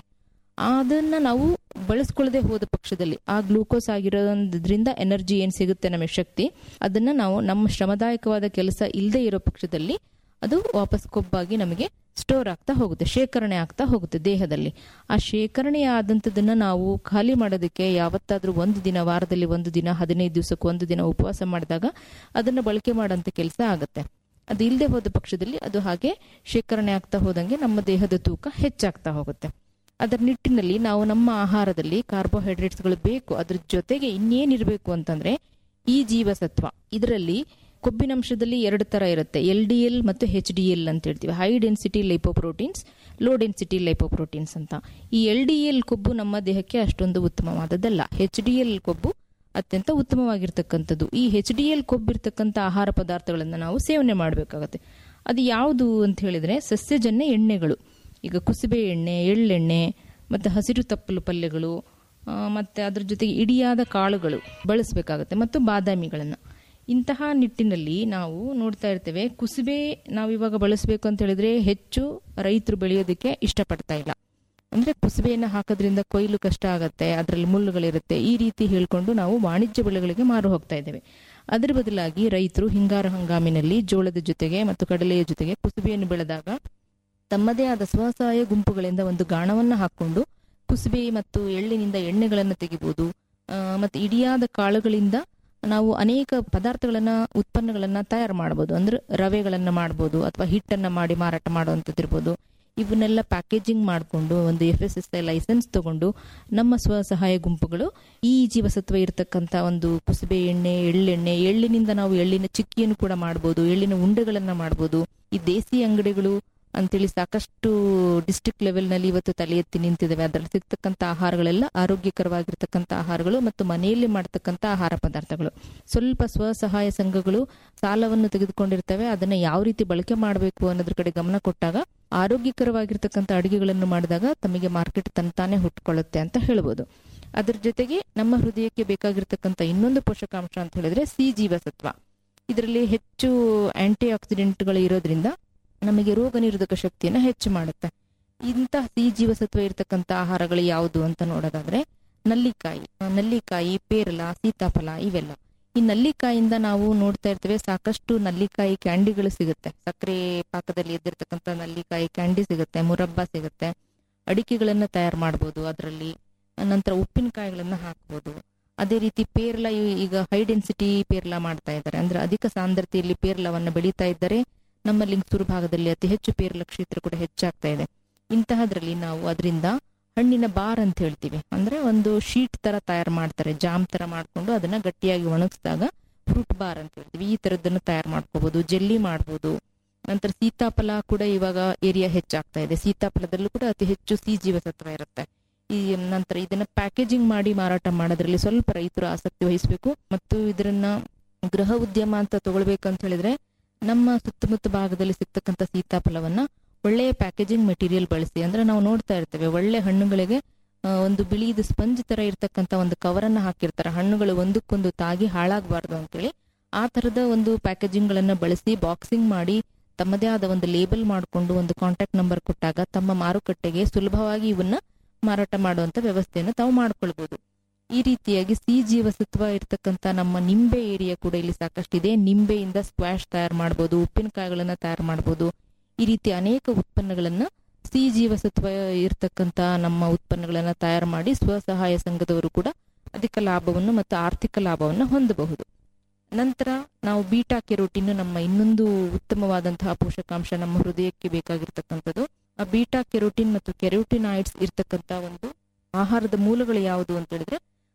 ಅದನ್ನ ನಾವು ಬಳಸ್ಕೊಳ್ಳದೆ ಹೋದ ಪಕ್ಷದಲ್ಲಿ ಆ ಗ್ಲೂಕೋಸ್ ಆಗಿರೋದ್ರಿಂದ ಎನರ್ಜಿ ಏನ್ ಸಿಗುತ್ತೆ ನಮಗೆ ಶಕ್ತಿ ಅದನ್ನ ನಾವು ನಮ್ಮ ಶ್ರಮದಾಯಕವಾದ ಕೆಲಸ ಇಲ್ಲದೆ ಇರೋ ಪಕ್ಷದಲ್ಲಿ ಅದು ವಾಪಸ್ ಕೊಬ್ಬಾಗಿ ನಮಗೆ ಸ್ಟೋರ್ ಆಗ್ತಾ ಹೋಗುತ್ತೆ ಶೇಖರಣೆ ಆಗ್ತಾ ಹೋಗುತ್ತೆ ದೇಹದಲ್ಲಿ ಆ ಶೇಖರಣೆ ಆದಂಥದನ್ನ ನಾವು ಖಾಲಿ ಮಾಡೋದಕ್ಕೆ ಯಾವತ್ತಾದ್ರೂ ಒಂದು ದಿನ ವಾರದಲ್ಲಿ ಒಂದು ದಿನ ಹದಿನೈದು ದಿವಸಕ್ಕೆ ಒಂದು ದಿನ ಉಪವಾಸ ಮಾಡಿದಾಗ ಅದನ್ನ ಬಳಕೆ ಮಾಡೋಂಥ ಕೆಲಸ ಆಗುತ್ತೆ ಅದು ಇಲ್ಲದೆ ಹೋದ ಪಕ್ಷದಲ್ಲಿ ಅದು ಹಾಗೆ ಶೇಖರಣೆ ಆಗ್ತಾ ಹೋದಂಗೆ ನಮ್ಮ ದೇಹದ ತೂಕ ಹೆಚ್ಚಾಗ್ತಾ ಹೋಗುತ್ತೆ ಅದರ ನಿಟ್ಟಿನಲ್ಲಿ ನಾವು ನಮ್ಮ ಆಹಾರದಲ್ಲಿ ಕಾರ್ಬೋಹೈಡ್ರೇಟ್ಸ್ಗಳು ಬೇಕು ಅದ್ರ ಜೊತೆಗೆ ಇನ್ನೇನಿರಬೇಕು ಅಂತಂದ್ರೆ ಈ ಜೀವಸತ್ವ ಇದರಲ್ಲಿ ಕೊಬ್ಬಿನಂಶದಲ್ಲಿ ಎರಡು ತರ ಇರುತ್ತೆ ಎಲ್ ಡಿ ಎಲ್ ಮತ್ತು ಹೆಚ್ ಡಿ ಎಲ್ ಅಂತ ಹೇಳ್ತೀವಿ high density lipoproteins low density lipoproteins ಅಂತ ಈ ಎಲ್ ಡಿ ಎಲ್ ಕೊಬ್ಬು ನಮ್ಮ ದೇಹಕ್ಕೆ ಅಷ್ಟೊಂದು ಉತ್ತಮವಾದದ್ದಲ್ಲ ಹೆಚ್ ಡಿ ಎಲ್ ಕೊಬ್ಬು ಅತ್ಯಂತ ಉತ್ತಮವಾಗಿರ್ತಕ್ಕಂಥದ್ದು ಈ ಹೆಚ್ ಡಿ ಎಲ್ ಕೊಬ್ಬಿರ್ತಕ್ಕಂಥ ಆಹಾರ ಪದಾರ್ಥಗಳನ್ನು ನಾವು ಸೇವನೆ ಮಾಡಬೇಕಾಗತ್ತೆ ಅದು ಯಾವುದು ಅಂತ ಹೇಳಿದ್ರೆ ಸಸ್ಯಜನ್ಯ ಎಣ್ಣೆಗಳು ಈಗ ಕುಸುಬೆ ಎಣ್ಣೆ ಎಳ್ಳೆಣ್ಣೆ ಮತ್ತು ಹಸಿರು ತಪ್ಪಲು ಪಲ್ಯಗಳು ಆ, ಮತ್ತೆ ಅದ್ರ ಜೊತೆಗೆ ಇಡಿಯಾದ ಕಾಳುಗಳು ಬಳಸಬೇಕಾಗತ್ತೆ ಮತ್ತು ಬಾದಾಮಿಗಳನ್ನು ಇಂತಹ ನಿಟ್ಟಿನಲ್ಲಿ ನಾವು ನೋಡ್ತಾ ಇರ್ತೇವೆ ಕುಸುಬೆ ನಾವು ಇವಾಗ ಬಳಸಬೇಕು ಅಂತ ಹೇಳಿದ್ರೆ ಹೆಚ್ಚು ರೈತರು ಬೆಳೆಯೋದಕ್ಕೆ ಇಷ್ಟಪಡ್ತಾ ಇಲ್ಲ ಅಂದ್ರೆ ಕುಸುಬೆಯನ್ನು ಹಾಕೋದ್ರಿಂದ ಕೊಯ್ಲು ಕಷ್ಟ ಆಗತ್ತೆ ಅದರಲ್ಲಿ ಮುಳ್ಳುಗಳಿರುತ್ತೆ ಈ ರೀತಿ ಹೇಳ್ಕೊಂಡು ನಾವು ವಾಣಿಜ್ಯ ಬೆಳೆಗಳಿಗೆ ಮಾರು ಹೋಗ್ತಾ ಇದ್ದೇವೆ ಅದರ ಬದಲಾಗಿ ರೈತರು ಹಿಂಗಾರು ಹಂಗಾಮಿನಲ್ಲಿ ಜೋಳದ ಜೊತೆಗೆ ಮತ್ತು ಕಡಲೆಯ ಜೊತೆಗೆ ಕುಸುಬೆಯನ್ನು ಬೆಳೆದಾಗ ತಮ್ಮದೇ ಆದ ಸ್ವಸಹಾಯ ಗುಂಪುಗಳಿಂದ ಒಂದು ಗಾಣವನ್ನ ಹಾಕೊಂಡು ಕುಸುಬೆ ಮತ್ತು ಎಳ್ಳಿನಿಂದ ಎಣ್ಣೆಗಳನ್ನು ತೆಗಿಬಹುದು ಆ, ಮತ್ತೆ ಇಡಿಯಾದ ಕಾಳುಗಳಿಂದ ನಾವು ಅನೇಕ ಪದಾರ್ಥಗಳನ್ನ ಉತ್ಪನ್ನಗಳನ್ನ ತಯಾರು ಮಾಡಬಹುದು ಅಂದ್ರೆ ರವೆಗಳನ್ನ ಮಾಡಬಹುದು ಅಥವಾ ಹಿಟ್ಟನ್ನ ಮಾಡಿ ಮಾರಾಟ ಮಾಡುವಂಥದ್ದಿರ್ಬೋದು ಇವನ್ನೆಲ್ಲ ಪ್ಯಾಕೇಜಿಂಗ್ ಮಾಡಿಕೊಂಡು ಒಂದು F S S I license ತಗೊಂಡು ನಮ್ಮ ಸ್ವಸಹಾಯ ಗುಂಪುಗಳು ಈ ಜೀವಸತ್ವ ಇರತಕ್ಕಂತ ಒಂದು ಕುಸುಬೆ ಎಣ್ಣೆ ಎಳ್ಳೆಣ್ಣೆ ಎಳ್ಳಿನಿಂದ ನಾವು ಎಳ್ಳಿನ ಚಿಕ್ಕಿಯನ್ನು ಕೂಡ ಮಾಡಬಹುದು ಎಳ್ಳಿನ ಉಂಡೆಗಳನ್ನ ಮಾಡಬಹುದು ಈ ದೇಸಿ ಅಂಗಡಿಗಳು ಅಂತೇಳಿ ಸಾಕಷ್ಟು ಡಿಸ್ಟ್ರಿಕ್ಟ್ ಲೆವೆಲ್ ನಲ್ಲಿ ಇವತ್ತು ತಲೆ ಎತ್ತಿ ನಿಂತಿದ್ದಾವೆ ಅದರಲ್ಲಿ ಸಿಗ್ತಕ್ಕಂಥ ಆಹಾರಗಳೆಲ್ಲ ಆರೋಗ್ಯಕರವಾಗಿರ್ತಕ್ಕಂಥ ಆಹಾರಗಳು ಮತ್ತು ಮನೆಯಲ್ಲಿ ಮಾಡ್ತಕ್ಕಂಥ ಆಹಾರ ಪದಾರ್ಥಗಳು ಸ್ವಲ್ಪ ಸ್ವಸಹಾಯ ಸಂಘಗಳು ಸಾಲವನ್ನು ತೆಗೆದುಕೊಂಡಿರ್ತವೆ ಅದನ್ನ ಯಾವ ರೀತಿ ಬಳಕೆ ಮಾಡಬೇಕು ಅನ್ನೋದ್ರ ಕಡೆ ಗಮನ ಕೊಟ್ಟಾಗ ಆರೋಗ್ಯಕರವಾಗಿರ್ತಕ್ಕಂಥ ಅಡುಗೆಗಳನ್ನು ಮಾಡಿದಾಗ ತಮಗೆ ಮಾರ್ಕೆಟ್ ತಂತಾನೆ ಹುಟ್ಟುಕೊಳ್ಳುತ್ತೆ ಅಂತ ಹೇಳ್ಬೋದು ಅದ್ರ ಜೊತೆಗೆ ನಮ್ಮ ಹೃದಯಕ್ಕೆ ಬೇಕಾಗಿರ್ತಕ್ಕಂಥ ಇನ್ನೊಂದು ಪೋಷಕಾಂಶ ಅಂತ ಹೇಳಿದ್ರೆ ಸಿ ಜೀವಸತ್ವ ಇದರಲ್ಲಿ ಹೆಚ್ಚು ಆಂಟಿ ಆಕ್ಸಿಡೆಂಟ್ಗಳು ಇರೋದ್ರಿಂದ ನಮಗೆ ರೋಗ ನಿರೋಧಕ ಶಕ್ತಿಯನ್ನು ಹೆಚ್ಚು ಮಾಡುತ್ತೆ ಇಂತಹ ಸಿಹಿ ಜೀವಸತ್ವ ಇರತಕ್ಕಂತ ಆಹಾರಗಳು ಯಾವುದು ಅಂತ ನೋಡೋದಾದ್ರೆ ನಲ್ಲಿಕಾಯಿ ಆ, ನಲ್ಲಿಕಾಯಿ ಪೇರಲ ಸೀತಾಫಲ ಇವೆಲ್ಲ ಈ ನಲ್ಲಿಕಾಯಿಂದ ನಾವು ನೋಡ್ತಾ ಇರ್ತೇವೆ ಸಾಕಷ್ಟು ನಲ್ಲಿಕಾಯಿ ಕ್ಯಾಂಡಿಗಳು ಸಿಗುತ್ತೆ ಸಕ್ಕರೆ ಪಾಕದಲ್ಲಿ ಎದ್ದಿರ್ತಕ್ಕಂಥ ನಲ್ಲಿಕಾಯಿ ಕ್ಯಾಂಡಿ ಸಿಗುತ್ತೆ ಮುರಬ್ಬ ಸಿಗುತ್ತೆ ಅಡಿಕೆಗಳನ್ನ ತಯಾರು ಮಾಡ್ಬೋದು ಅದರಲ್ಲಿ ನಂತರ ಉಪ್ಪಿನಕಾಯಿಗಳನ್ನ ಹಾಕ್ಬೋದು ಅದೇ ರೀತಿ ಪೇರ್ಲ ಈ- ಈಗ ಹೈ ಡೆನ್ಸಿಟಿ ಪೇರ್ಲ ಮಾಡ್ತಾ ಇದ್ದಾರೆ ಅಂದ್ರೆ ಅಧಿಕ ಸಾಂದ್ರತೆಯಲ್ಲಿ ಪೇರ್ಲವನ್ನ ಬೆಳೀತಾ ಇದ್ದಾರೆ ನಮ್ಮ ಲಿಂಗಸೂರು ಭಾಗದಲ್ಲಿ ಅತಿ ಹೆಚ್ಚು ಪೇರ್ಲ ಕ್ಷೇತ್ರ ಕೂಡ ಹೆಚ್ಚಾಗ್ತಾ ಇದೆ ಇಂತಹದ್ರಲ್ಲಿ ನಾವು ಅದರಿಂದ ಹಣ್ಣಿನ ಬಾರ್ ಅಂತ ಹೇಳ್ತೀವಿ ಅಂದ್ರೆ ಒಂದು ಶೀಟ್ ತರ ತಯಾರು ಮಾಡ್ತಾರೆ ಜಾಮ್ ತರ ಮಾಡ್ಕೊಂಡು ಅದನ್ನ ಗಟ್ಟಿಯಾಗಿ ಒಣಗಿಸಿದಾಗ ಫ್ರೂಟ್ ಬಾರ್ ಅಂತ ಹೇಳ್ತೀವಿ ಈ ತರದನ್ನು ತಯಾರು ಮಾಡ್ಕೋಬಹುದು ಜೆಲ್ಲಿ ಮಾಡ್ಬೋದು ನಂತರ ಸೀತಾಫಲ ಕೂಡ ಇವಾಗ ಏರಿಯಾ ಹೆಚ್ಚಾಗ್ತಾ ಇದೆ ಸೀತಾಫಲದಲ್ಲೂ ಕೂಡ ಅತಿ ಹೆಚ್ಚು ಸಿ ಜೀವಸತ್ವ ಇರುತ್ತೆ ಈ ನಂತರ ಇದನ್ನ ಪ್ಯಾಕೇಜಿಂಗ್ ಮಾಡಿ ಮಾರಾಟ ಮಾಡೋದ್ರಲ್ಲಿ ಸ್ವಲ್ಪ ರೈತರು ಆಸಕ್ತಿ ವಹಿಸಬೇಕು ಮತ್ತು ಇದನ್ನ ಗೃಹ ಉದ್ಯಮ ಅಂತ ತಗೊಳ್ಬೇಕಂತ ಹೇಳಿದ್ರೆ ನಮ್ಮ ಸುತ್ತಮುತ್ತ ಭಾಗದಲ್ಲಿ ಸಿಗ್ತಕ್ಕಂಥ ಸೀತಾಫಲವನ್ನ ಒಳ್ಳೆಯ ಪ್ಯಾಕೇಜಿಂಗ್ ಮೆಟೀರಿಯಲ್ ಬಳಸಿ ಅಂದ್ರೆ ನಾವು ನೋಡ್ತಾ ಇರ್ತೇವೆ ಒಳ್ಳೆ ಹಣ್ಣುಗಳಿಗೆ ಆ, ಒಂದು ಬಿಳಿದು ಸ್ಪಂಜ್ ತರ ಇರ್ತಕ್ಕಂಥ ಒಂದು ಕವರನ್ನ ಹಾಕಿರ್ತಾರೆ ಹಣ್ಣುಗಳು ಒಂದಕ್ಕೊಂದು ತಾಗಿ ಹಾಳಾಗಬಾರ್ದು ಅಂತೇಳಿ ಆ ತರದ ಒಂದು ಪ್ಯಾಕೇಜಿಂಗ್ ಗಳನ್ನ ಬಳಸಿ ಬಾಕ್ಸಿಂಗ್ ಮಾಡಿ ತಮ್ಮದೇ ಆದ ಒಂದು ಲೇಬಲ್ ಮಾಡಿಕೊಂಡು ಒಂದು ಕಾಂಟ್ಯಾಕ್ಟ್ ನಂಬರ್ ಕೊಟ್ಟಾಗ ತಮ್ಮ ಮಾರುಕಟ್ಟೆಗೆ ಸುಲಭವಾಗಿ ಇವನ್ನ ಮಾರಾಟ ಮಾಡುವಂತ ವ್ಯವಸ್ಥೆಯನ್ನು ತಾವು ಮಾಡ್ಕೊಳ್ಬಹುದು ಈ ರೀತಿಯಾಗಿ ಸಿ ಜೀವಸತ್ವ ಇರ್ತಕ್ಕಂಥ ನಮ್ಮ ನಿಂಬೆ ಏರಿಯಾ ಕೂಡ ಇಲ್ಲಿ ಸಾಕಷ್ಟಿದೆ ನಿಂಬೆಯಿಂದ ಸ್ಕ್ವಾಶ್ ತಯಾರು ಮಾಡಬಹುದು ಉಪ್ಪಿನಕಾಯಿಗಳನ್ನ ತಯಾರು ಮಾಡಬಹುದು ಈ ರೀತಿ ಅನೇಕ ಉತ್ಪನ್ನಗಳನ್ನ ಸಿ ಜೀವಸತ್ವ ಇರ್ತಕ್ಕಂಥ ನಮ್ಮ ಉತ್ಪನ್ನಗಳನ್ನ ತಯಾರು ಮಾಡಿ ಸ್ವಸಹಾಯ ಸಂಘದವರು ಕೂಡ ಅಧಿಕ ಲಾಭವನ್ನು ಮತ್ತು ಆರ್ಥಿಕ ಲಾಭವನ್ನು ಹೊಂದಬಹುದು ನಂತರ ನಾವು ಬೀಟಾ ಕೆರೋಟಿನ್ ನಮ್ಮ ಇನ್ನೊಂದು ಉತ್ತಮವಾದಂತಹ ಪೋಷಕಾಂಶ ನಮ್ಮ ಹೃದಯಕ್ಕೆ ಬೇಕಾಗಿರ್ತಕ್ಕಂಥದ್ದು ಆ ಬೀಟಾ ಕೆರೋಟಿನ್ ಮತ್ತು ಕೆರೋಟಿನಾಯ್ಡ್ಸ್ ಇರ್ತಕ್ಕಂಥ ಒಂದು ಆಹಾರದ ಮೂಲಗಳು ಯಾವುದು ಅಂತ ಹೇಳಿದ್ರೆ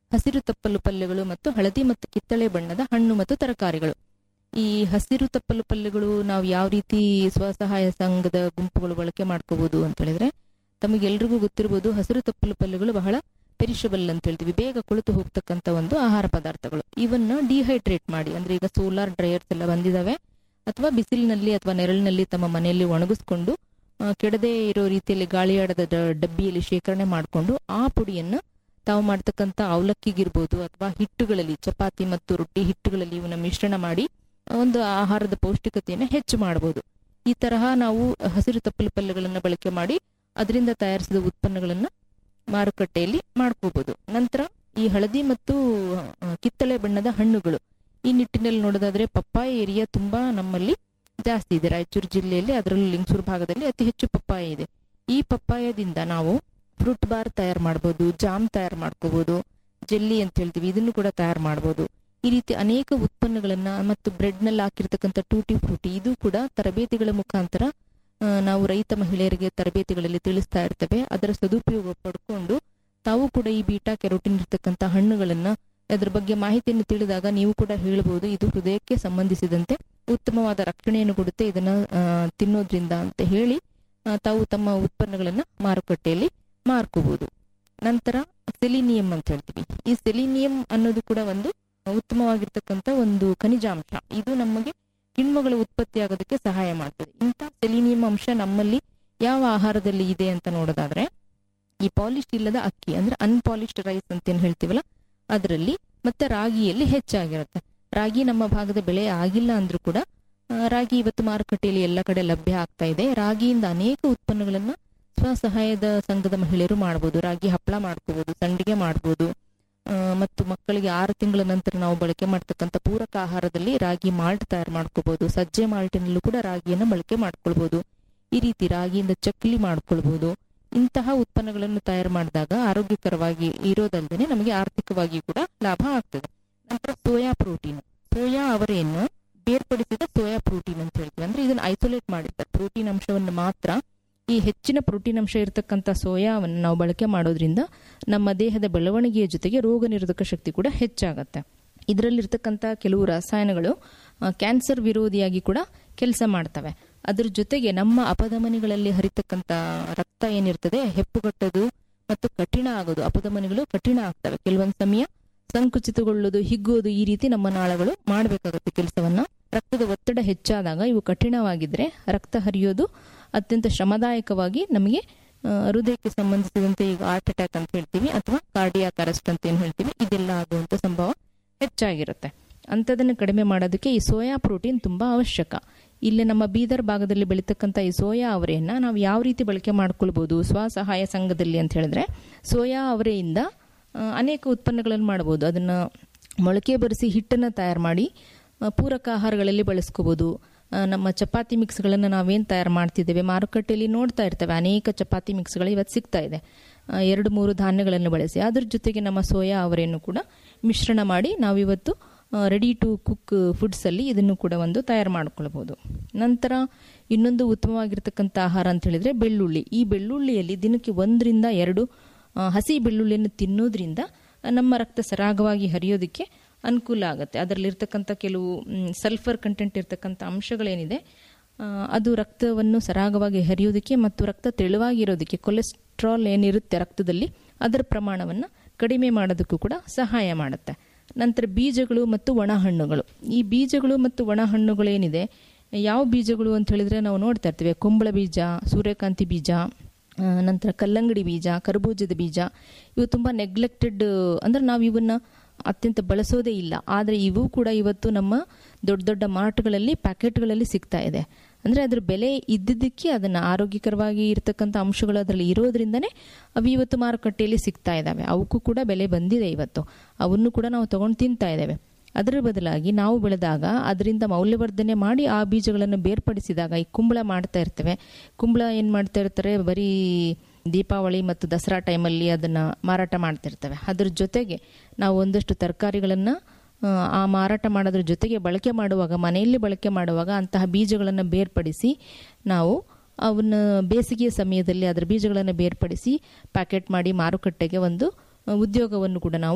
ಹಸಿರು ತಪ್ಪಲು ಪಲ್ಯಗಳು ಮತ್ತು ಹಳದಿ ಮತ್ತು ಕಿತ್ತಳೆ ಬಣ್ಣದ ಹಣ್ಣು ಮತ್ತು ತರಕಾರಿಗಳು ಈ ಹಸಿರು ತಪ್ಪಲು ಪಲ್ಯಗಳು ನಾವು ಯಾವ ರೀತಿ ಸ್ವಸಹಾಯ ಸಂಘದ ಗುಂಪುಗಳು ಬಳಕೆ ಮಾಡ್ಕೋಬಹುದು ಅಂತ ಹೇಳಿದ್ರೆ ತಮಗೆಲ್ರಿಗೂ ಗೊತ್ತಿರಬಹುದು ಹಸಿರು ತಪ್ಪಲು ಪಲ್ಯಗಳು ಬಹಳ ಪೆರಿಷಬಲ್ ಅಂತ ಹೇಳ್ತೀವಿ ಬೇಗ ಕೊಳೆತು ಹೋಗ್ತಕ್ಕಂಥ ಒಂದು ಆಹಾರ ಪದಾರ್ಥಗಳು ಇವನ್ನ ಡಿಹೈಡ್ರೇಟ್ ಮಾಡಿ ಅಂದ್ರೆ ಈಗ ಸೋಲಾರ್ ಡ್ರೈಯರ್ಸ್ ಎಲ್ಲ ಬಂದಿದಾವೆ ಅಥವಾ ಬಿಸಿಲಿನಲ್ಲಿ ಅಥವಾ ನೆರಳಿನಲ್ಲಿ ತಮ್ಮ ಮನೆಯಲ್ಲಿ ಒಣಗಿಸ್ಕೊಂಡು ಆ, ಕೆಡದೇ ಇರೋ ರೀತಿಯಲ್ಲಿ ಗಾಳಿಯಾಡದ ಡ- ಡಬ್ಬಿಯಲ್ಲಿ ಶೇಖರಣೆ ಮಾಡಿಕೊಂಡು ಆ ಪುಡಿಯನ್ನ ತಾವು ಮಾಡ್ತಕ್ಕಂಥ ಅವಲಕ್ಕಿಗಿರ್ಬೋದು ಅಥವಾ ಹಿಟ್ಟುಗಳಲ್ಲಿ ಚಪಾತಿ ಮತ್ತು ರೊಟ್ಟಿ ಹಿಟ್ಟುಗಳಲ್ಲಿ ಇವನ್ನ ಮಿಶ್ರಣ ಮಾಡಿ ಒಂದು ಆಹಾರದ ಪೌಷ್ಟಿಕತೆಯನ್ನು ಹೆಚ್ಚು ಮಾಡಬಹುದು ಈ ತರಹ ನಾವು ಹಸಿರು ತಪ್ಪಲು ಪಲ್ಯಗಳನ್ನ ಬಳಕೆ ಮಾಡಿ ಅದರಿಂದ ತಯಾರಿಸಿದ ಉತ್ಪನ್ನಗಳನ್ನ ಮಾರುಕಟ್ಟೆಯಲ್ಲಿ ಮಾಡ್ಕೋಬಹುದು ನಂತರ ಈ ಹಳದಿ ಮತ್ತು ಆ, ಕಿತ್ತಳೆ ಬಣ್ಣದ ಹಣ್ಣುಗಳು ಈ ನಿಟ್ಟಿನಲ್ಲಿ ನೋಡೋದಾದ್ರೆ ಪಪ್ಪಾಯ ಏರಿಯಾ ತುಂಬಾ ನಮ್ಮಲ್ಲಿ ಜಾಸ್ತಿ ಇದೆ ರಾಯಚೂರು ಜಿಲ್ಲೆಯಲ್ಲಿ ಅದರಲ್ಲೂ ಲಿಂಗಸೂರು ಭಾಗದಲ್ಲಿ ಅತಿ ಹೆಚ್ಚು ಪಪ್ಪಾಯ ಇದೆ ಈ ಪಪ್ಪಾಯದಿಂದ ನಾವು ಫ್ರೂಟ್ ಬಾರ್ ತಯಾರು ಮಾಡ್ಬೋದು ಜಾಮ್ ತಯಾರು ಮಾಡ್ಕೋಬಹುದು ಜೆಲ್ಲಿ ಅಂತ ಹೇಳ್ತೀವಿ ಇದನ್ನು ಕೂಡ ತಯಾರು ಮಾಡ್ಬೋದು ಈ ರೀತಿ ಅನೇಕ ಉತ್ಪನ್ನಗಳನ್ನ ಮತ್ತು ಬ್ರೆಡ್ ನಲ್ಲಿ ಹಾಕಿರ್ತಕ್ಕಂಥ ಟೂಟಿ ಫ್ರೂಟಿ ಇದು ಕೂಡ ತರಬೇತಿಗಳ ಮುಖಾಂತರ ಆ, ನಾವು ರೈತ ಮಹಿಳೆಯರಿಗೆ ತರಬೇತಿಗಳಲ್ಲಿ ತಿಳಿಸ್ತಾ ಇರ್ತೇವೆ ಅದರ ಸದುಪಯೋಗ ಪಡ್ಕೊಂಡು ತಾವು ಕೂಡ ಈ ಬೀಟಾ ಕೆರೋಟಿನ್ ಇರ್ತಕ್ಕಂಥ ಹಣ್ಣುಗಳನ್ನ ಅದ್ರ ಬಗ್ಗೆ ಮಾಹಿತಿಯನ್ನು ತಿಳಿದಾಗ ನೀವು ಕೂಡ ಹೇಳ್ಬೋದು ಇದು ಹೃದಯಕ್ಕೆ ಸಂಬಂಧಿಸಿದಂತೆ ಉತ್ತಮವಾದ ರಕ್ಷಣೆಯನ್ನು ಕೊಡುತ್ತೆ ಇದನ್ನ ಆ, ತಿನ್ನೋದ್ರಿಂದ ಅಂತ ಹೇಳಿ ಆ, ತಾವು ತಮ್ಮ ಉತ್ಪನ್ನಗಳನ್ನ ಮಾರುಕಟ್ಟೆಯಲ್ಲಿ ಮಾರ್ಕೋಬಹುದು ನಂತರ ಸೆಲಿನಿಯಂ ಅಂತ ಹೇಳ್ತೀವಿ ಈ ಸೆಲಿನಿಯಂ ಅನ್ನೋದು ಕೂಡ ಒಂದು ಉತ್ತಮವಾಗಿರ್ತಕ್ಕಂಥ ಒಂದು ಖನಿಜಾಂಶ ಇದು ನಮಗೆ ಕಿಣ್ವಗಳ ಉತ್ಪತ್ತಿ ಆಗೋದಕ್ಕೆ ಸಹಾಯ ಮಾಡ್ತದೆ ಇಂಥ ಸೆಲಿನಿಯಂ ಅಂಶ ನಮ್ಮಲ್ಲಿ ಯಾವ ಆಹಾರದಲ್ಲಿ ಇದೆ ಅಂತ ನೋಡೋದಾದ್ರೆ ಈ ಪಾಲಿಶ್ ಇಲ್ಲದ ಅಕ್ಕಿ ಅಂದ್ರೆ ಅನ್ಪಾಲಿಶ್ಡ್ ರೈಸ್ ಅಂತ ಏನ್ ಹೇಳ್ತೀವಲ್ಲ ಅದರಲ್ಲಿ ಮತ್ತೆ ರಾಗಿಯಲ್ಲಿ ಹೆಚ್ಚಾಗಿರುತ್ತೆ ರಾಗಿ ನಮ್ಮ ಭಾಗದ ಬೆಳೆ ಆಗಿಲ್ಲ ಅಂದ್ರೂ ಕೂಡ ಆ, ರಾಗಿ ಇವತ್ತು ಮಾರುಕಟ್ಟೆಯಲ್ಲಿ ಎಲ್ಲ ಕಡೆ ಲಭ್ಯ ಆಗ್ತಾ ಇದೆ ರಾಗಿಯಿಂದ ಅನೇಕ ಉತ್ಪನ್ನಗಳನ್ನ ಸ್ವಸಹಾಯದ ಸಂಘದ ಮಹಿಳೆಯರು ಮಾಡಬಹುದು ರಾಗಿ ಹಪ್ಪಳ ಮಾಡ್ಕೋಬಹುದು ಸಂಡಿಗೆ ಮಾಡಬಹುದು ಮತ್ತು ಮಕ್ಕಳಿಗೆ ಆರು ತಿಂಗಳ ನಂತರ ನಾವು ಬಳಕೆ ಮಾಡ್ತಕ್ಕಂಥ ಪೂರಕ ಆಹಾರದಲ್ಲಿ ರಾಗಿ ಮಾಲ್ಟ್ ತಯಾರು ಮಾಡ್ಕೋಬಹುದು ಸಜ್ಜೆ ಮಾಲ್ಟಿನಲ್ಲೂ ಕೂಡ ರಾಗಿಯನ್ನು ಬಳಕೆ ಮಾಡ್ಕೊಳ್ಬಹುದು ಈ ರೀತಿ ರಾಗಿಯಿಂದ ಚಕ್ಲಿ ಮಾಡ್ಕೊಳ್ಬಹುದು ಇಂತಹ ಉತ್ಪನ್ನಗಳನ್ನು ತಯಾರು ಮಾಡಿದಾಗ ಆರೋಗ್ಯಕರವಾಗಿ ಇರೋದಲ್ಲದೆ ನಮಗೆ ಆರ್ಥಿಕವಾಗಿ ಕೂಡ ಲಾಭ ಆಗ್ತದೆ ನಂತರ ಸೋಯಾ ಪ್ರೋಟೀನ್ ಸೋಯಾ ಅವರೆಯನ್ನು ಬೇರ್ಪಡಿಸಿದ ಸೋಯಾ ಪ್ರೋಟೀನ್ ಅಂತ ಹೇಳ್ತೀವಿ ಅಂದ್ರೆ ಇದನ್ನ ಐಸೋಲೇಟ್ ಮಾಡಿರ್ತಾರೆ ಪ್ರೋಟೀನ್ ಅಂಶವನ್ನು ಮಾತ್ರ ಈ ಹೆಚ್ಚಿನ ಪ್ರೋಟೀನ್ ಅಂಶ ಇರತಕ್ಕಂಥ ಸೋಯಾವನ್ನು ನಾವು ಬಳಕೆ ಮಾಡೋದ್ರಿಂದ ನಮ್ಮ ದೇಹದ ಬೆಳವಣಿಗೆಯ ಜೊತೆಗೆ ರೋಗ ನಿರೋಧಕ ಶಕ್ತಿ ಕೂಡ ಹೆಚ್ಚಾಗತ್ತೆ ಇದರಲ್ಲಿರ್ತಕ್ಕಂಥ ಕೆಲವು ರಸಾಯನಗಳು ಆ, ಕ್ಯಾನ್ಸರ್ ವಿರೋಧಿಯಾಗಿ ಕೂಡ ಕೆಲಸ ಮಾಡ್ತವೆ ಅದ್ರ ಜೊತೆಗೆ ನಮ್ಮ ಅಪಧಮನಿಗಳಲ್ಲಿ ಹರಿತಕ್ಕಂಥ ರಕ್ತ ಏನಿರ್ತದೆ ಹೆಪ್ಪುಗಟ್ಟೋದು ಮತ್ತು ಕಠಿಣ ಆಗೋದು ಅಪಧಮನಿಗಳು ಕಠಿಣ ಆಗ್ತವೆ ಕೆಲವೊಂದು ಸಮಯ ಸಂಕುಚಿತಗೊಳ್ಳೋದು ಹಿಗ್ಗೋದು ಈ ರೀತಿ ನಮ್ಮ ನಾಳಗಳು ಮಾಡಬೇಕಾಗುತ್ತೆ ಕೆಲಸವನ್ನ ರಕ್ತದ ಒತ್ತಡ ಹೆಚ್ಚಾದಾಗ ಇವು ಕಠಿಣವಾಗಿದ್ರೆ ರಕ್ತ ಹರಿಯೋದು ಅತ್ಯಂತ ಶ್ರಮದಾಯಕವಾಗಿ ನಮಗೆ ಆ, ಹೃದಯಕ್ಕೆ ಸಂಬಂಧಿಸಿದಂತೆ ಈಗ ಹಾರ್ಟ್ ಅಟ್ಯಾಕ್ ಅಂತ ಹೇಳ್ತೀವಿ ಅಥವಾ ಕಾರ್ಡಿಯಾಕ್ ಅರೆಸ್ಟ್ ಅಂತ ಏನ್ ಹೇಳ್ತೀವಿ ಇದೆಲ್ಲ ಆಗುವಂತ ಸಂಭವ ಹೆಚ್ಚಾಗಿರುತ್ತೆ ಅಂಥದನ್ನು ಕಡಿಮೆ ಮಾಡೋದಕ್ಕೆ ಈ ಸೋಯಾ ಪ್ರೋಟೀನ್ ತುಂಬಾ ಅವಶ್ಯಕ ಇಲ್ಲಿ ನಮ್ಮ ಬೀದರ್ ಭಾಗದಲ್ಲಿ ಬೆಳೀತಕ್ಕಂಥ ಈ ಸೋಯಾ ಅವರೆಯನ್ನ ನಾವು ಯಾವ ರೀತಿ ಬಳಕೆ ಮಾಡ್ಕೊಳ್ಬಹುದು ಸ್ವಸಹಾಯ ಸಂಘದಲ್ಲಿ ಅಂತ ಹೇಳಿದ್ರೆ ಸೋಯಾ ಅವರೆಯಿಂದ ಆ, ಅನೇಕ ಉತ್ಪನ್ನಗಳನ್ನು ಮಾಡಬಹುದು ಅದನ್ನ ಮೊಳಕೆ ಬರೆಸಿ ಹಿಟ್ಟನ್ನು ತಯಾರು ಮಾಡಿ ಆ, ಪೂರಕ ಆಹಾರಗಳಲ್ಲಿ ಬಳಸ್ಕೋಬಹುದು ಆ, ನಮ್ಮ ಚಪಾತಿ ಮಿಕ್ಸ್ಗಳನ್ನು ನಾವೇನು ತಯಾರು ಮಾಡ್ತಿದ್ದೇವೆ ಮಾರುಕಟ್ಟೆಯಲ್ಲಿ ನೋಡ್ತಾ ಇರ್ತೇವೆ ಅನೇಕ ಚಪಾತಿ ಮಿಕ್ಸ್ಗಳು ಇವತ್ತು ಸಿಗ್ತಾ ಇದೆ ಆ, ಎರಡು ಮೂರು ಧಾನ್ಯಗಳನ್ನು ಬಳಸಿ ಅದ್ರ ಜೊತೆಗೆ ನಮ್ಮ ಸೋಯಾ ಅವರೆಯನ್ನು ಕೂಡ ಮಿಶ್ರಣ ಮಾಡಿ ನಾವಿವತ್ತು ರೆಡಿ ಟು ಕುಕ್ ಫುಡ್ಸ್ ಅಲ್ಲಿ ಇದನ್ನು ಕೂಡ ಒಂದು ತಯಾರು ಮಾಡ್ಕೊಳ್ಬಹುದು ನಂತರ ಇನ್ನೊಂದು ಉತ್ತಮವಾಗಿರ್ತಕ್ಕಂಥ ಆಹಾರ ಅಂತ ಹೇಳಿದ್ರೆ ಬೆಳ್ಳುಳ್ಳಿ ಈ ಬೆಳ್ಳುಳ್ಳಿಯಲ್ಲಿ ದಿನಕ್ಕೆ ಒಂದರಿಂದ ಎರಡು ಆ, ಹಸಿ ಬೆಳ್ಳುಳ್ಳಿಯನ್ನು ತಿನ್ನೋದ್ರಿಂದ ನಮ್ಮ ರಕ್ತ ಸರಾಗವಾಗಿ ಹರಿಯೋದಕ್ಕೆ ಅನುಕೂಲ ಆಗುತ್ತೆ ಅದರಲ್ಲಿರ್ತಕ್ಕಂಥ ಕೆಲವು ಸಲ್ಫರ್ ಕಂಟೆಂಟ್ ಇರ್ತಕ್ಕಂಥ ಅಂಶಗಳೇನಿದೆ ಆ, ಅದು ರಕ್ತವನ್ನು ಸರಾಗವಾಗಿ ಹರಿಯೋದಕ್ಕೆ ಮತ್ತು ರಕ್ತ ತೆಳುವಾಗಿರೋದಕ್ಕೆ ಕೊಲೆಸ್ಟ್ರಾಲ್ ಏನಿರುತ್ತೆ ರಕ್ತದಲ್ಲಿ ಅದರ ಪ್ರಮಾಣವನ್ನು ಕಡಿಮೆ ಮಾಡೋದಕ್ಕೂ ಕೂಡ ಸಹಾಯ ಮಾಡುತ್ತೆ ನಂತರ ಬೀಜಗಳು ಮತ್ತು ಒಣ ಹಣ್ಣುಗಳು ಈ ಬೀಜಗಳು ಮತ್ತು ಒಣ ಹಣ್ಣುಗಳೇನಿದೆ ಯಾವ ಬೀಜಗಳು ಅಂತ ಹೇಳಿದ್ರೆ ನಾವು ನೋಡ್ತಾ ಇರ್ತೀವಿ ಕುಂಬಳ ಬೀಜ ಸೂರ್ಯಕಾಂತಿ ಬೀಜ ಆ, ನಂತರ ಕಲ್ಲಂಗಡಿ ಬೀಜ ಕರ್ಬೂಜದ ಬೀಜ ಇವು ತುಂಬ ನೆಗ್ಲೆಕ್ಟೆಡ್ ಅಂದ್ರೆ ನಾವು ಇವನ್ನ ಅತ್ಯಂತ ಬಳಸೋದೇ ಇಲ್ಲ ಆದರೆ ಇವು ಕೂಡ ಇವತ್ತು ನಮ್ಮ ದೊಡ್ಡ ದೊಡ್ಡ ಮಾರ್ಟ್ಗಳಲ್ಲಿ ಪ್ಯಾಕೆಟ್ಗಳಲ್ಲಿ ಸಿಗ್ತಾ ಇದೆ ಅಂದ್ರೆ ಅದ್ರ ಬೆಲೆ ಇದ್ದಿದ್ದಕ್ಕೆ ಅದನ್ನ ಆರೋಗ್ಯಕರವಾಗಿ ಇರತಕ್ಕಂಥ ಅಂಶಗಳು ಅದರಲ್ಲಿ ಇರೋದ್ರಿಂದನೇ ಅವು ಇವತ್ತು ಮಾರುಕಟ್ಟೆಯಲ್ಲಿ ಸಿಗ್ತಾ ಇದ್ದಾವೆ ಅವಕ್ಕೂ ಕೂಡ ಬೆಲೆ ಬಂದಿದೆ ಇವತ್ತು ಅವನ್ನು ಕೂಡ ನಾವು ತಗೊಂಡು ತಿಂತಾ ಇದ್ದೇವೆ ಅದರ ಬದಲಾಗಿ ನಾವು ಬೆಳೆದಾಗ ಅದರಿಂದ ಮೌಲ್ಯವರ್ಧನೆ ಮಾಡಿ ಆ ಬೀಜಗಳನ್ನು ಬೇರ್ಪಡಿಸಿದಾಗ ಈ ಕುಂಬಳ ಮಾಡ್ತಾ ಇರ್ತೇವೆ ಕುಂಬಳ ಏನು ಮಾಡ್ತಾ ಇರ್ತಾರೆ ಬರೀ ದೀಪಾವಳಿ ಮತ್ತು ದಸರಾ ಟೈಮಲ್ಲಿ ಅದನ್ನು ಮಾರಾಟ ಮಾಡ್ತಿರ್ತೇವೆ ಅದ್ರ ಜೊತೆಗೆ ನಾವು ಒಂದಷ್ಟು ತರಕಾರಿಗಳನ್ನು ಆ ಮಾರಾಟ ಮಾಡೋದ್ರ ಜೊತೆಗೆ ಬಳಕೆ ಮಾಡುವಾಗ ಮನೆಯಲ್ಲಿ ಬಳಕೆ ಮಾಡುವಾಗ ಅಂತಹ ಬೀಜಗಳನ್ನು ಬೇರ್ಪಡಿಸಿ ನಾವು ಅವನ್ನ ಬೇಸಿಗೆಯ ಸಮಯದಲ್ಲಿ ಅದರ ಬೀಜಗಳನ್ನು ಬೇರ್ಪಡಿಸಿ ಪ್ಯಾಕೆಟ್ ಮಾಡಿ ಮಾರುಕಟ್ಟೆಗೆ ಒಂದು ಉದ್ಯೋಗವನ್ನು ಕೂಡ ನಾವು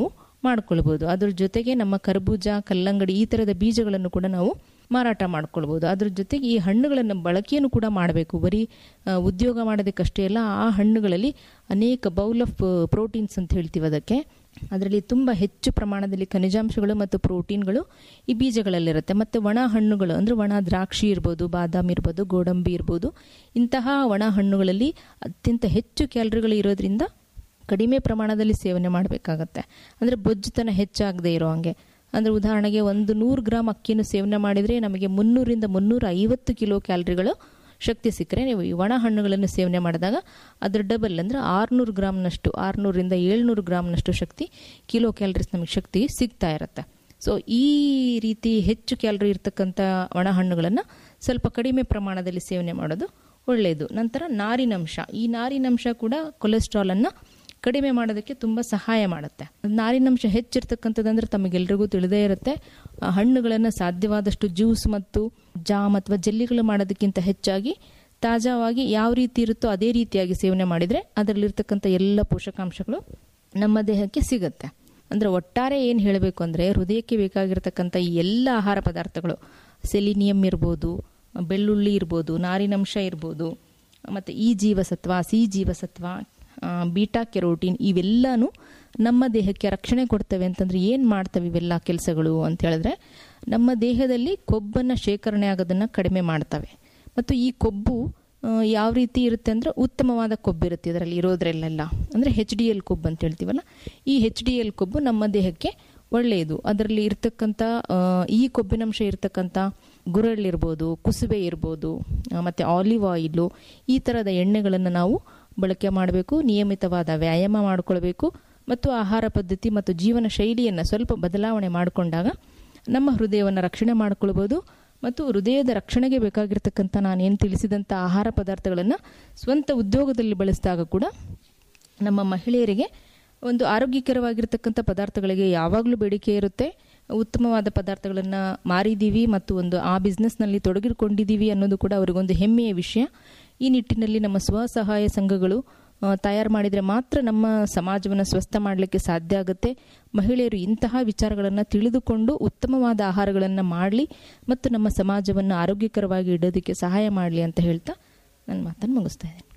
ಮಾಡ್ಕೊಳ್ಬೋದು ಅದ್ರ ಜೊತೆಗೆ ನಮ್ಮ ಕರ್ಬೂಜ ಕಲ್ಲಂಗಡಿ ಈ ಥರದ ಬೀಜಗಳನ್ನು ಕೂಡ ನಾವು ಮಾರಾಟ ಮಾಡ್ಕೊಳ್ಬೋದು ಅದ್ರ ಜೊತೆಗೆ ಈ ಹಣ್ಣುಗಳನ್ನು ಬಳಕೆಯನ್ನು ಕೂಡ ಮಾಡಬೇಕು ಬರೀ ಆ, ಉದ್ಯೋಗ ಮಾಡೋದಕ್ಕಷ್ಟೇ ಅಲ್ಲ ಆ ಹಣ್ಣುಗಳಲ್ಲಿ ಅನೇಕ ಬೌಲ್ ಆಫ್ ಪ್ರೋಟೀನ್ಸ್ ಅಂತ ಹೇಳ್ತೀವಿ ಅದಕ್ಕೆ ಅದರಲ್ಲಿ ತುಂಬ ಹೆಚ್ಚು ಪ್ರಮಾಣದಲ್ಲಿ ಖನಿಜಾಂಶಗಳು ಮತ್ತು ಪ್ರೋಟೀನ್ಗಳು ಈ ಬೀಜಗಳಲ್ಲಿರುತ್ತೆ ಮತ್ತು ಒಣ ಹಣ್ಣುಗಳು ಅಂದರೆ ಒಣ ದ್ರಾಕ್ಷಿ ಇರ್ಬೋದು ಬಾದಾಮಿ ಇರ್ಬೋದು ಗೋಡಂಬಿ ಇರ್ಬೋದು ಇಂತಹ ಒಣ ಹಣ್ಣುಗಳಲ್ಲಿ ಅತ್ಯಂತ ಹೆಚ್ಚು ಕ್ಯಾಲರಿಗಳು ಇರೋದ್ರಿಂದ ಕಡಿಮೆ ಪ್ರಮಾಣದಲ್ಲಿ ಸೇವನೆ ಮಾಡಬೇಕಾಗತ್ತೆ ಅಂದರೆ ಬೊಜ್ಜುತನ ಹೆಚ್ಚಾಗದೇ ಇರೋ ಹಾಗೆ ಅಂದರೆ ಉದಾಹರಣೆಗೆ ಒಂದು ನೂರು ಗ್ರಾಮ್ ಅಕ್ಕಿಯನ್ನು ಸೇವನೆ ಮಾಡಿದರೆ ನಮಗೆ ಮುನ್ನೂರಿಂದ ಮುನ್ನೂರ ಐವತ್ತು ಕಿಲೋ ಕ್ಯಾಲರಿಗಳು ಶಕ್ತಿ ಸಿಕ್ಕರೆ ನೀವು ಈ ಒಣ ಹಣ್ಣುಗಳನ್ನು ಸೇವನೆ ಮಾಡಿದಾಗ ಅದರ ಡಬಲ್ ಅಂದರೆ ಆರುನೂರು ಗ್ರಾಮ್ನಷ್ಟು ಆರುನೂರಿಂದ ಏಳ್ನೂರು ಗ್ರಾಮ್ನಷ್ಟು ಶಕ್ತಿ ಕಿಲೋ ಕ್ಯಾಲರೀಸ್ ನಮಗೆ ಶಕ್ತಿ ಸಿಗ್ತಾ ಇರುತ್ತೆ ಸೊ ಈ ರೀತಿ ಹೆಚ್ಚು ಕ್ಯಾಲರಿ ಇರ್ತಕ್ಕಂಥ ಒಣ ಹಣ್ಣುಗಳನ್ನು ಸ್ವಲ್ಪ ಕಡಿಮೆ ಪ್ರಮಾಣದಲ್ಲಿ ಸೇವನೆ ಮಾಡೋದು ಒಳ್ಳೆಯದು ನಂತರ ನಾರಿನಂಶ ಈ ನಾರಿನಂಶ ಕೂಡ ಕೊಲೆಸ್ಟ್ರಾಲನ್ನು ಕಡಿಮೆ ಮಾಡೋದಕ್ಕೆ ತುಂಬ ಸಹಾಯ ಮಾಡುತ್ತೆ ನಾರಿನಂಶ ಹೆಚ್ಚಿರ್ತಕ್ಕಂಥದ್ದಂದ್ರೆ ತಮಗೆಲ್ರಿಗೂ ತಿಳಿದೇ ಇರುತ್ತೆ ಆ ಹಣ್ಣುಗಳನ್ನು ಸಾಧ್ಯವಾದಷ್ಟು ಜ್ಯೂಸ್ ಮತ್ತು ಜಾಮ್ ಅಥವಾ ಜೆಲ್ಲಿಗಳು ಮಾಡೋದಕ್ಕಿಂತ ಹೆಚ್ಚಾಗಿ ತಾಜಾವಾಗಿ ಯಾವ ರೀತಿ ಇರುತ್ತೋ ಅದೇ ರೀತಿಯಾಗಿ ಸೇವನೆ ಮಾಡಿದರೆ ಅದರಲ್ಲಿರ್ತಕ್ಕಂಥ ಎಲ್ಲ ಪೋಷಕಾಂಶಗಳು ನಮ್ಮ ದೇಹಕ್ಕೆ ಸಿಗುತ್ತೆ ಅಂದರೆ ಒಟ್ಟಾರೆ ಏನು ಹೇಳಬೇಕು ಅಂದರೆ ಹೃದಯಕ್ಕೆ ಬೇಕಾಗಿರ್ತಕ್ಕಂಥ ಈ ಎಲ್ಲ ಆಹಾರ ಪದಾರ್ಥಗಳು ಸೆಲಿನಿಯಂ ಇರ್ಬೋದು ಬೆಳ್ಳುಳ್ಳಿ ಇರ್ಬೋದು ನಾರಿನಂಶ ಇರ್ಬೋದು ಮತ್ತು ಈ ಜೀವಸತ್ವ ಸಿ ಜೀವಸತ್ವ ಆ, ಬೀಟಾ ಕೆರೋಟಿನ್ ಇವೆಲ್ಲನೂ ನಮ್ಮ ದೇಹಕ್ಕೆ ರಕ್ಷಣೆ ಕೊಡ್ತವೆ ಅಂತಂದ್ರೆ ಏನು ಮಾಡ್ತವೆ ಇವೆಲ್ಲ ಕೆಲಸಗಳು ಅಂತ ಹೇಳಿದ್ರೆ ನಮ್ಮ ದೇಹದಲ್ಲಿ ಕೊಬ್ಬನ್ನು ಶೇಖರಣೆ ಆಗೋದನ್ನು ಕಡಿಮೆ ಮಾಡ್ತವೆ ಮತ್ತು ಈ ಕೊಬ್ಬು ಆ, ಯಾವ ರೀತಿ ಇರುತ್ತೆ ಅಂದರೆ ಉತ್ತಮವಾದ ಕೊಬ್ಬು ಇರುತ್ತೆ ಇದರಲ್ಲಿ ಇರೋದ್ರಲ್ಲೆಲ್ಲ ಅಂದರೆ ಹೆಚ್ ಡಿ ಎಲ್ ಕೊಬ್ಬು ಅಂತ ಹೇಳ್ತೀವಲ್ಲ ಈ ಹೆಚ್ ಡಿ ಎಲ್ ಕೊಬ್ಬು ನಮ್ಮ ದೇಹಕ್ಕೆ ಒಳ್ಳೆಯದು ಅದರಲ್ಲಿ ಇರ್ತಕ್ಕಂಥ ಆ, ಈ ಕೊಬ್ಬಿನಂಶ ಇರ್ತಕ್ಕಂಥ ಗುರಳ್ಳಿರ್ಬೋದು ಕುಸುಬೆ ಇರ್ಬೋದು ಆ, ಮತ್ತೆ ಆಲಿವ್ ಆಯಿಲು ಈ ಥರದ ಎಣ್ಣೆಗಳನ್ನು ನಾವು ಬಳಕೆ ಮಾಡಬೇಕು ನಿಯಮಿತವಾದ ವ್ಯಾಯಾಮ ಮಾಡಿಕೊಳ್ಬೇಕು ಮತ್ತು ಆಹಾರ ಪದ್ಧತಿ ಮತ್ತು ಜೀವನ ಶೈಲಿಯನ್ನು ಸ್ವಲ್ಪ ಬದಲಾವಣೆ ಮಾಡಿಕೊಂಡಾಗ ನಮ್ಮ ಹೃದಯವನ್ನು ರಕ್ಷಣೆ ಮಾಡಿಕೊಳ್ಬೋದು ಮತ್ತು ಹೃದಯದ ರಕ್ಷಣೆಗೆ ಬೇಕಾಗಿರ್ತಕ್ಕಂಥ ನಾನೇನು ತಿಳಿಸಿದಂಥ ಆಹಾರ ಪದಾರ್ಥಗಳನ್ನು ಸ್ವಂತ ಉದ್ಯೋಗದಲ್ಲಿ ಬಳಸಿದಾಗ ಕೂಡ ನಮ್ಮ ಮಹಿಳೆಯರಿಗೆ ಒಂದು ಆರೋಗ್ಯಕರವಾಗಿರ್ತಕ್ಕಂಥ ಪದಾರ್ಥಗಳಿಗೆ ಯಾವಾಗಲೂ ಬೇಡಿಕೆ ಇರುತ್ತೆ ಉತ್ತಮವಾದ ಪದಾರ್ಥಗಳನ್ನು ಮಾರಿದ್ದೀವಿ ಮತ್ತು ಒಂದು ಆ ಬಿಸ್ನೆಸ್ನಲ್ಲಿ ತೊಡಗಿಕೊಂಡಿದ್ದೀವಿ ಅನ್ನೋದು ಕೂಡ ಅವರಿಗೊಂದು ಹೆಮ್ಮೆಯ ವಿಷಯ ಈ ನಿಟ್ಟಿನಲ್ಲಿ ನಮ್ಮ ಸ್ವಸಹಾಯ ಸಂಘಗಳು ಆ, ತಯಾರು ಮಾಡಿದರೆ ಮಾತ್ರ ನಮ್ಮ ಸಮಾಜವನ್ನು ಸ್ವಸ್ಥ ಮಾಡಲಿಕ್ಕೆ ಸಾಧ್ಯ ಆಗುತ್ತೆ ಮಹಿಳೆಯರು ಇಂತಹ ವಿಚಾರಗಳನ್ನು ತಿಳಿದುಕೊಂಡು ಉತ್ತಮವಾದ ಆಹಾರಗಳನ್ನು ಮಾಡಲಿ ಮತ್ತು ನಮ್ಮ ಸಮಾಜವನ್ನು ಆರೋಗ್ಯಕರವಾಗಿ ಇಡೋದಕ್ಕೆ ಸಹಾಯ ಮಾಡಲಿ ಅಂತ ಹೇಳ್ತಾ ನನ್ನ ಮಾತನ್ನು ಮುಗಿಸ್ತಾ ಇದ್ದೇನೆ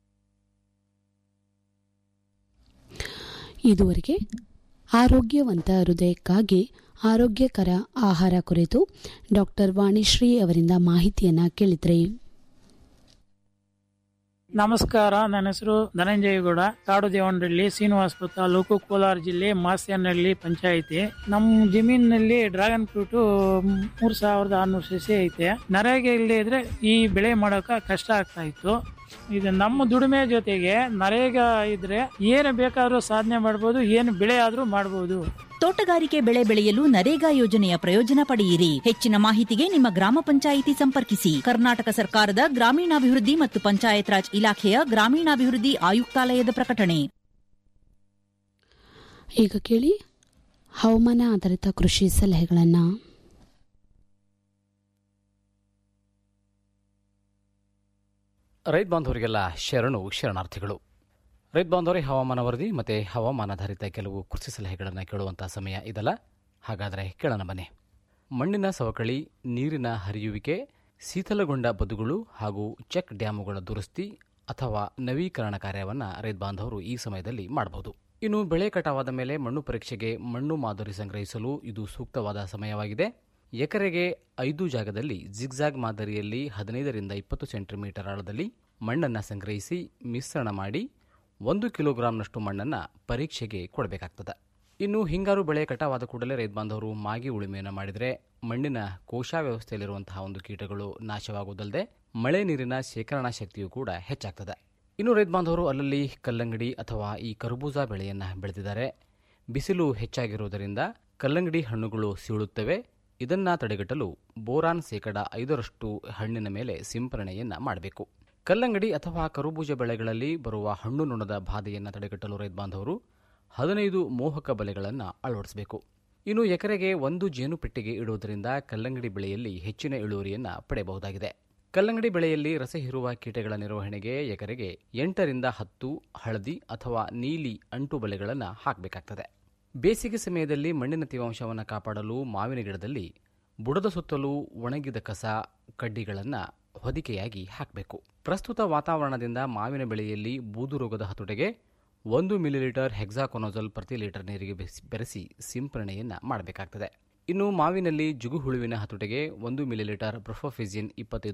ಇದುವರೆಗೆ ಆರೋಗ್ಯವಂತ ಹೃದಯಕ್ಕಾಗಿ ಆರೋಗ್ಯಕರ ಆಹಾರ ಕುರಿತು ಡಾಕ್ಟರ್ ವಾಣಿಶ್ರೀ ಅವರಿಂದ ಮಾಹಿತಿಯನ್ನ ಕೇಳಿದ್ರಿ ನಮಸ್ಕಾರ ನನ್ನ ಹೆಸರು ಧನಂಜಯಗೌಡ ಕಾಡು ದೇವನಹಳ್ಳಿ ಶ್ರೀನಿವಾಸಪುರ ತಾಲೂಕು ಕೋಲಾರ ಜಿಲ್ಲೆ ಮಾಸ್ಯನಹಳ್ಳಿ ಪಂಚಾಯಿತಿ ನಮ್ಮ ಜಮೀನಿನಲ್ಲಿ ಡ್ರ್ಯಾಗನ್ ಫ್ರೂಟ್ ಮೂರ್ ಸಾವಿರದ ಆರ್ನೂರು ಸಸಿ ಐತೆ ನರೇಗೆ ಇಲ್ಲದೆ ಇದ್ರೆ ಈ ಬೆಳೆ ಮಾಡೋಕ ಕಷ್ಟ ಆಗ್ತಾ ಇತ್ತು ಇದು ನಮ್ಮ ದುಡಿಮೆ ಜೊತೆಗೆ ನರೇಗಾ ಇದ್ರೆ ಏನು ಬೇಕಾದ್ರೂ ಸಾಧನೆ ಮಾಡ್ಬೋದು ಏನು ಬೆಳೆ ಆದ್ರೂ ಮಾಡ್ಬೋದು ತೋಟಗಾರಿಕೆ ಬೆಳೆ ಬೆಳೆಯಲು ನರೇಗಾ ಯೋಜನೆಯ ಪ್ರಯೋಜನ ಪಡೆಯಿರಿ ಹೆಚ್ಚಿನ ಮಾಹಿತಿಗೆ ನಿಮ್ಮ ಗ್ರಾಮ ಪಂಚಾಯಿತಿ ಸಂಪರ್ಕಿಸಿ ಕರ್ನಾಟಕ ಸರ್ಕಾರದ ಗ್ರಾಮೀಣಾಭಿವೃದ್ಧಿ ಮತ್ತು ಪಂಚಾಯತ್ ರಾಜ್ ಇಲಾಖೆಯ ಗ್ರಾಮೀಣಾಭಿವೃದ್ಧಿ ಆಯುಕ್ತಾಲಯದ ಪ್ರಕಟಣೆ ಈಗ ಕೇಳಿ ಹವಾಮಾನ ಆಧಾರಿತ ಕೃಷಿ ಸಲಹೆಗಳನ್ನು ರೈತ ಬಾಂಧವರಿಗೆಲ್ಲ ಶರಣು ಶರಣಾರ್ಥಿಗಳು ರೈತ ಬಾಂಧವರೇ ಹವಾಮಾನ ವರದಿ ಮತ್ತು ಹವಾಮಾನಾಧಾರಿತ ಕೆಲವು ಕೃಷಿ ಸಲಹೆಗಳನ್ನು ಕೇಳುವಂಥ ಸಮಯ ಇದಲ್ಲ ಹಾಗಾದರೆ ಕೇಳೋಣ ಬನ್ನಿ ಮಣ್ಣಿನ ಸವಕಳಿ ನೀರಿನ ಹರಿಯುವಿಕೆ ಶೀತಲಗೊಂಡ ಬದುಗಳು ಹಾಗೂ ಚೆಕ್ ಡ್ಯಾಮುಗಳ ದುರಸ್ತಿ ಅಥವಾ ನವೀಕರಣ ಕಾರ್ಯವನ್ನು ರೈತ ಬಾಂಧವರು ಈ ಸಮಯದಲ್ಲಿ ಮಾಡಬಹುದು ಇನ್ನು ಬೆಳೆ ಕಟಾವಾದ ಮೇಲೆ ಮಣ್ಣು ಪರೀಕ್ಷೆಗೆ ಮಣ್ಣು ಮಾದರಿ ಸಂಗ್ರಹಿಸಲು ಇದು ಸೂಕ್ತವಾದ ಸಮಯವಾಗಿದೆ ಎಕರೆಗೆ ಐದು ಜಾಗದಲ್ಲಿ ಜಿಗ್ಜಾಗ್ ಮಾದರಿಯಲ್ಲಿ ಹದಿನೈದರಿಂದ ಇಪ್ಪತ್ತು ಸೆಂಟಿಮೀಟರ್ ಆಳದಲ್ಲಿ ಮಣ್ಣನ್ನು ಸಂಗ್ರಹಿಸಿ ಮಿಶ್ರಣ ಮಾಡಿ ಒಂದು ಕಿಲೋಗ್ರಾಂನಷ್ಟು ಮಣ್ಣನ್ನು ಪರೀಕ್ಷೆಗೆ ಕೊಡಬೇಕಾಗ್ತದೆ ಇನ್ನು ಹಿಂಗಾರು ಬೆಳೆ ಕಟಾವಾದ ಕೂಡಲೇ ರೈತ ಬಾಂಧವರು ಮಾಗಿ ಉಳುಮೆಯನ್ನು ಮಾಡಿದರೆ ಮಣ್ಣಿನ ಕೋಶ ವ್ಯವಸ್ಥೆಯಲ್ಲಿರುವಂತಹ ಒಂದು ಕೀಟಗಳು ನಾಶವಾಗುವುದಲ್ಲದೆ ಮಳೆ ನೀರಿನ ಶೇಖರಣಾ ಶಕ್ತಿಯೂ ಕೂಡ ಹೆಚ್ಚಾಗ್ತದೆ ಇನ್ನು ರೈತ ಬಾಂಧವರು ಅಲ್ಲಲ್ಲಿ ಕಲ್ಲಂಗಡಿ ಅಥವಾ ಈ ಕರ್ಬೂಜ ಬೆಳೆಯನ್ನು ಬೆಳೆದಿದ್ದಾರೆ ಬಿಸಿಲು ಹೆಚ್ಚಾಗಿರುವುದರಿಂದ ಕಲ್ಲಂಗಡಿ ಹಣ್ಣುಗಳು ಸೀಳುತ್ತವೆ ಇದನ್ನ ತಡೆಗಟ್ಟಲು ಬೋರಾನ್ ಶೇಕಡ ಐದರಷ್ಟು ಹಣ್ಣಿನ ಮೇಲೆ ಸಿಂಪರಣೆಯನ್ನ ಮಾಡಬೇಕು ಕಲ್ಲಂಗಡಿ ಅಥವಾ ಕರುಬೂಜ ಬೆಳೆಗಳಲ್ಲಿ ಬರುವ ಹಣ್ಣು ನುಣದ ಬಾಧೆಯನ್ನು ತಡೆಗಟ್ಟಲು ರೈತ ಬಾಂಧವರು ಹದಿನೈದು ಮೋಹಕ ಬಲೆಗಳನ್ನು ಅಳವಡಿಸಬೇಕು ಇನ್ನು ಎಕರೆಗೆ ಒಂದು ಜೇನು ಪೆಟ್ಟಿಗೆ ಇಡುವುದರಿಂದ ಕಲ್ಲಂಗಡಿ ಬೆಳೆಯಲ್ಲಿ ಹೆಚ್ಚಿನ ಇಳುವರಿಯನ್ನು ಪಡೆಯಬಹುದಾಗಿದೆ ಕಲ್ಲಂಗಡಿ ಬೆಳೆಯಲ್ಲಿ ರಸ ಹೀರುವ ಕೀಟಗಳ ನಿರ್ವಹಣೆಗೆ ಎಕರೆಗೆ ಎಂಟರಿಂದ ಹತ್ತು ಹಳದಿ ಅಥವಾ ನೀಲಿ ಅಂಟು ಬಲೆಗಳನ್ನು ಹಾಕಬೇಕಾಗ್ತದೆ ಬೇಸಿಗೆ ಸಮಯದಲ್ಲಿ ಮಣ್ಣಿನ ತೇವಾಂಶವನ್ನು ಕಾಪಾಡಲು ಮಾವಿನ ಗಿಡದಲ್ಲಿ ಬುಡದ ಸುತ್ತಲೂ ಒಣಗಿದ ಕಸ ಕಡ್ಡಿಗಳನ್ನು ಹೊದಿಕೆಯಾಗಿ ಹಾಕಬೇಕು ಪ್ರಸ್ತುತ ವಾತಾವರಣದಿಂದ ಮಾವಿನ ಬೆಳೆಯಲ್ಲಿ ಬೂದು ರೋಗದ ಹತೋಟಿಗೆ ಒಂದು ಮಿಲಿಲೀಟರ್ ಹೆಕ್ಸಾಕೊನೋಜಲ್ ಪ್ರತಿ ಲೀಟರ್ ನೀರಿಗೆ ಬೆರೆಸಿ- ಬೆರೆಸಿ ಸಿಂಪರಣೆಯನ್ನು ಮಾಡಬೇಕಾಗ್ತದೆ ಇನ್ನು ಮಾವಿನಲ್ಲಿ ಜುಗು ಹುಳುವಿನ ಹತೋಟಿಗೆ ಒಂದು ಮಿಲಿಲೀಟರ್ ಪ್ರೊಫೋಫಿಸಿನ್ ಇಪ್ಪತ್ತೈದು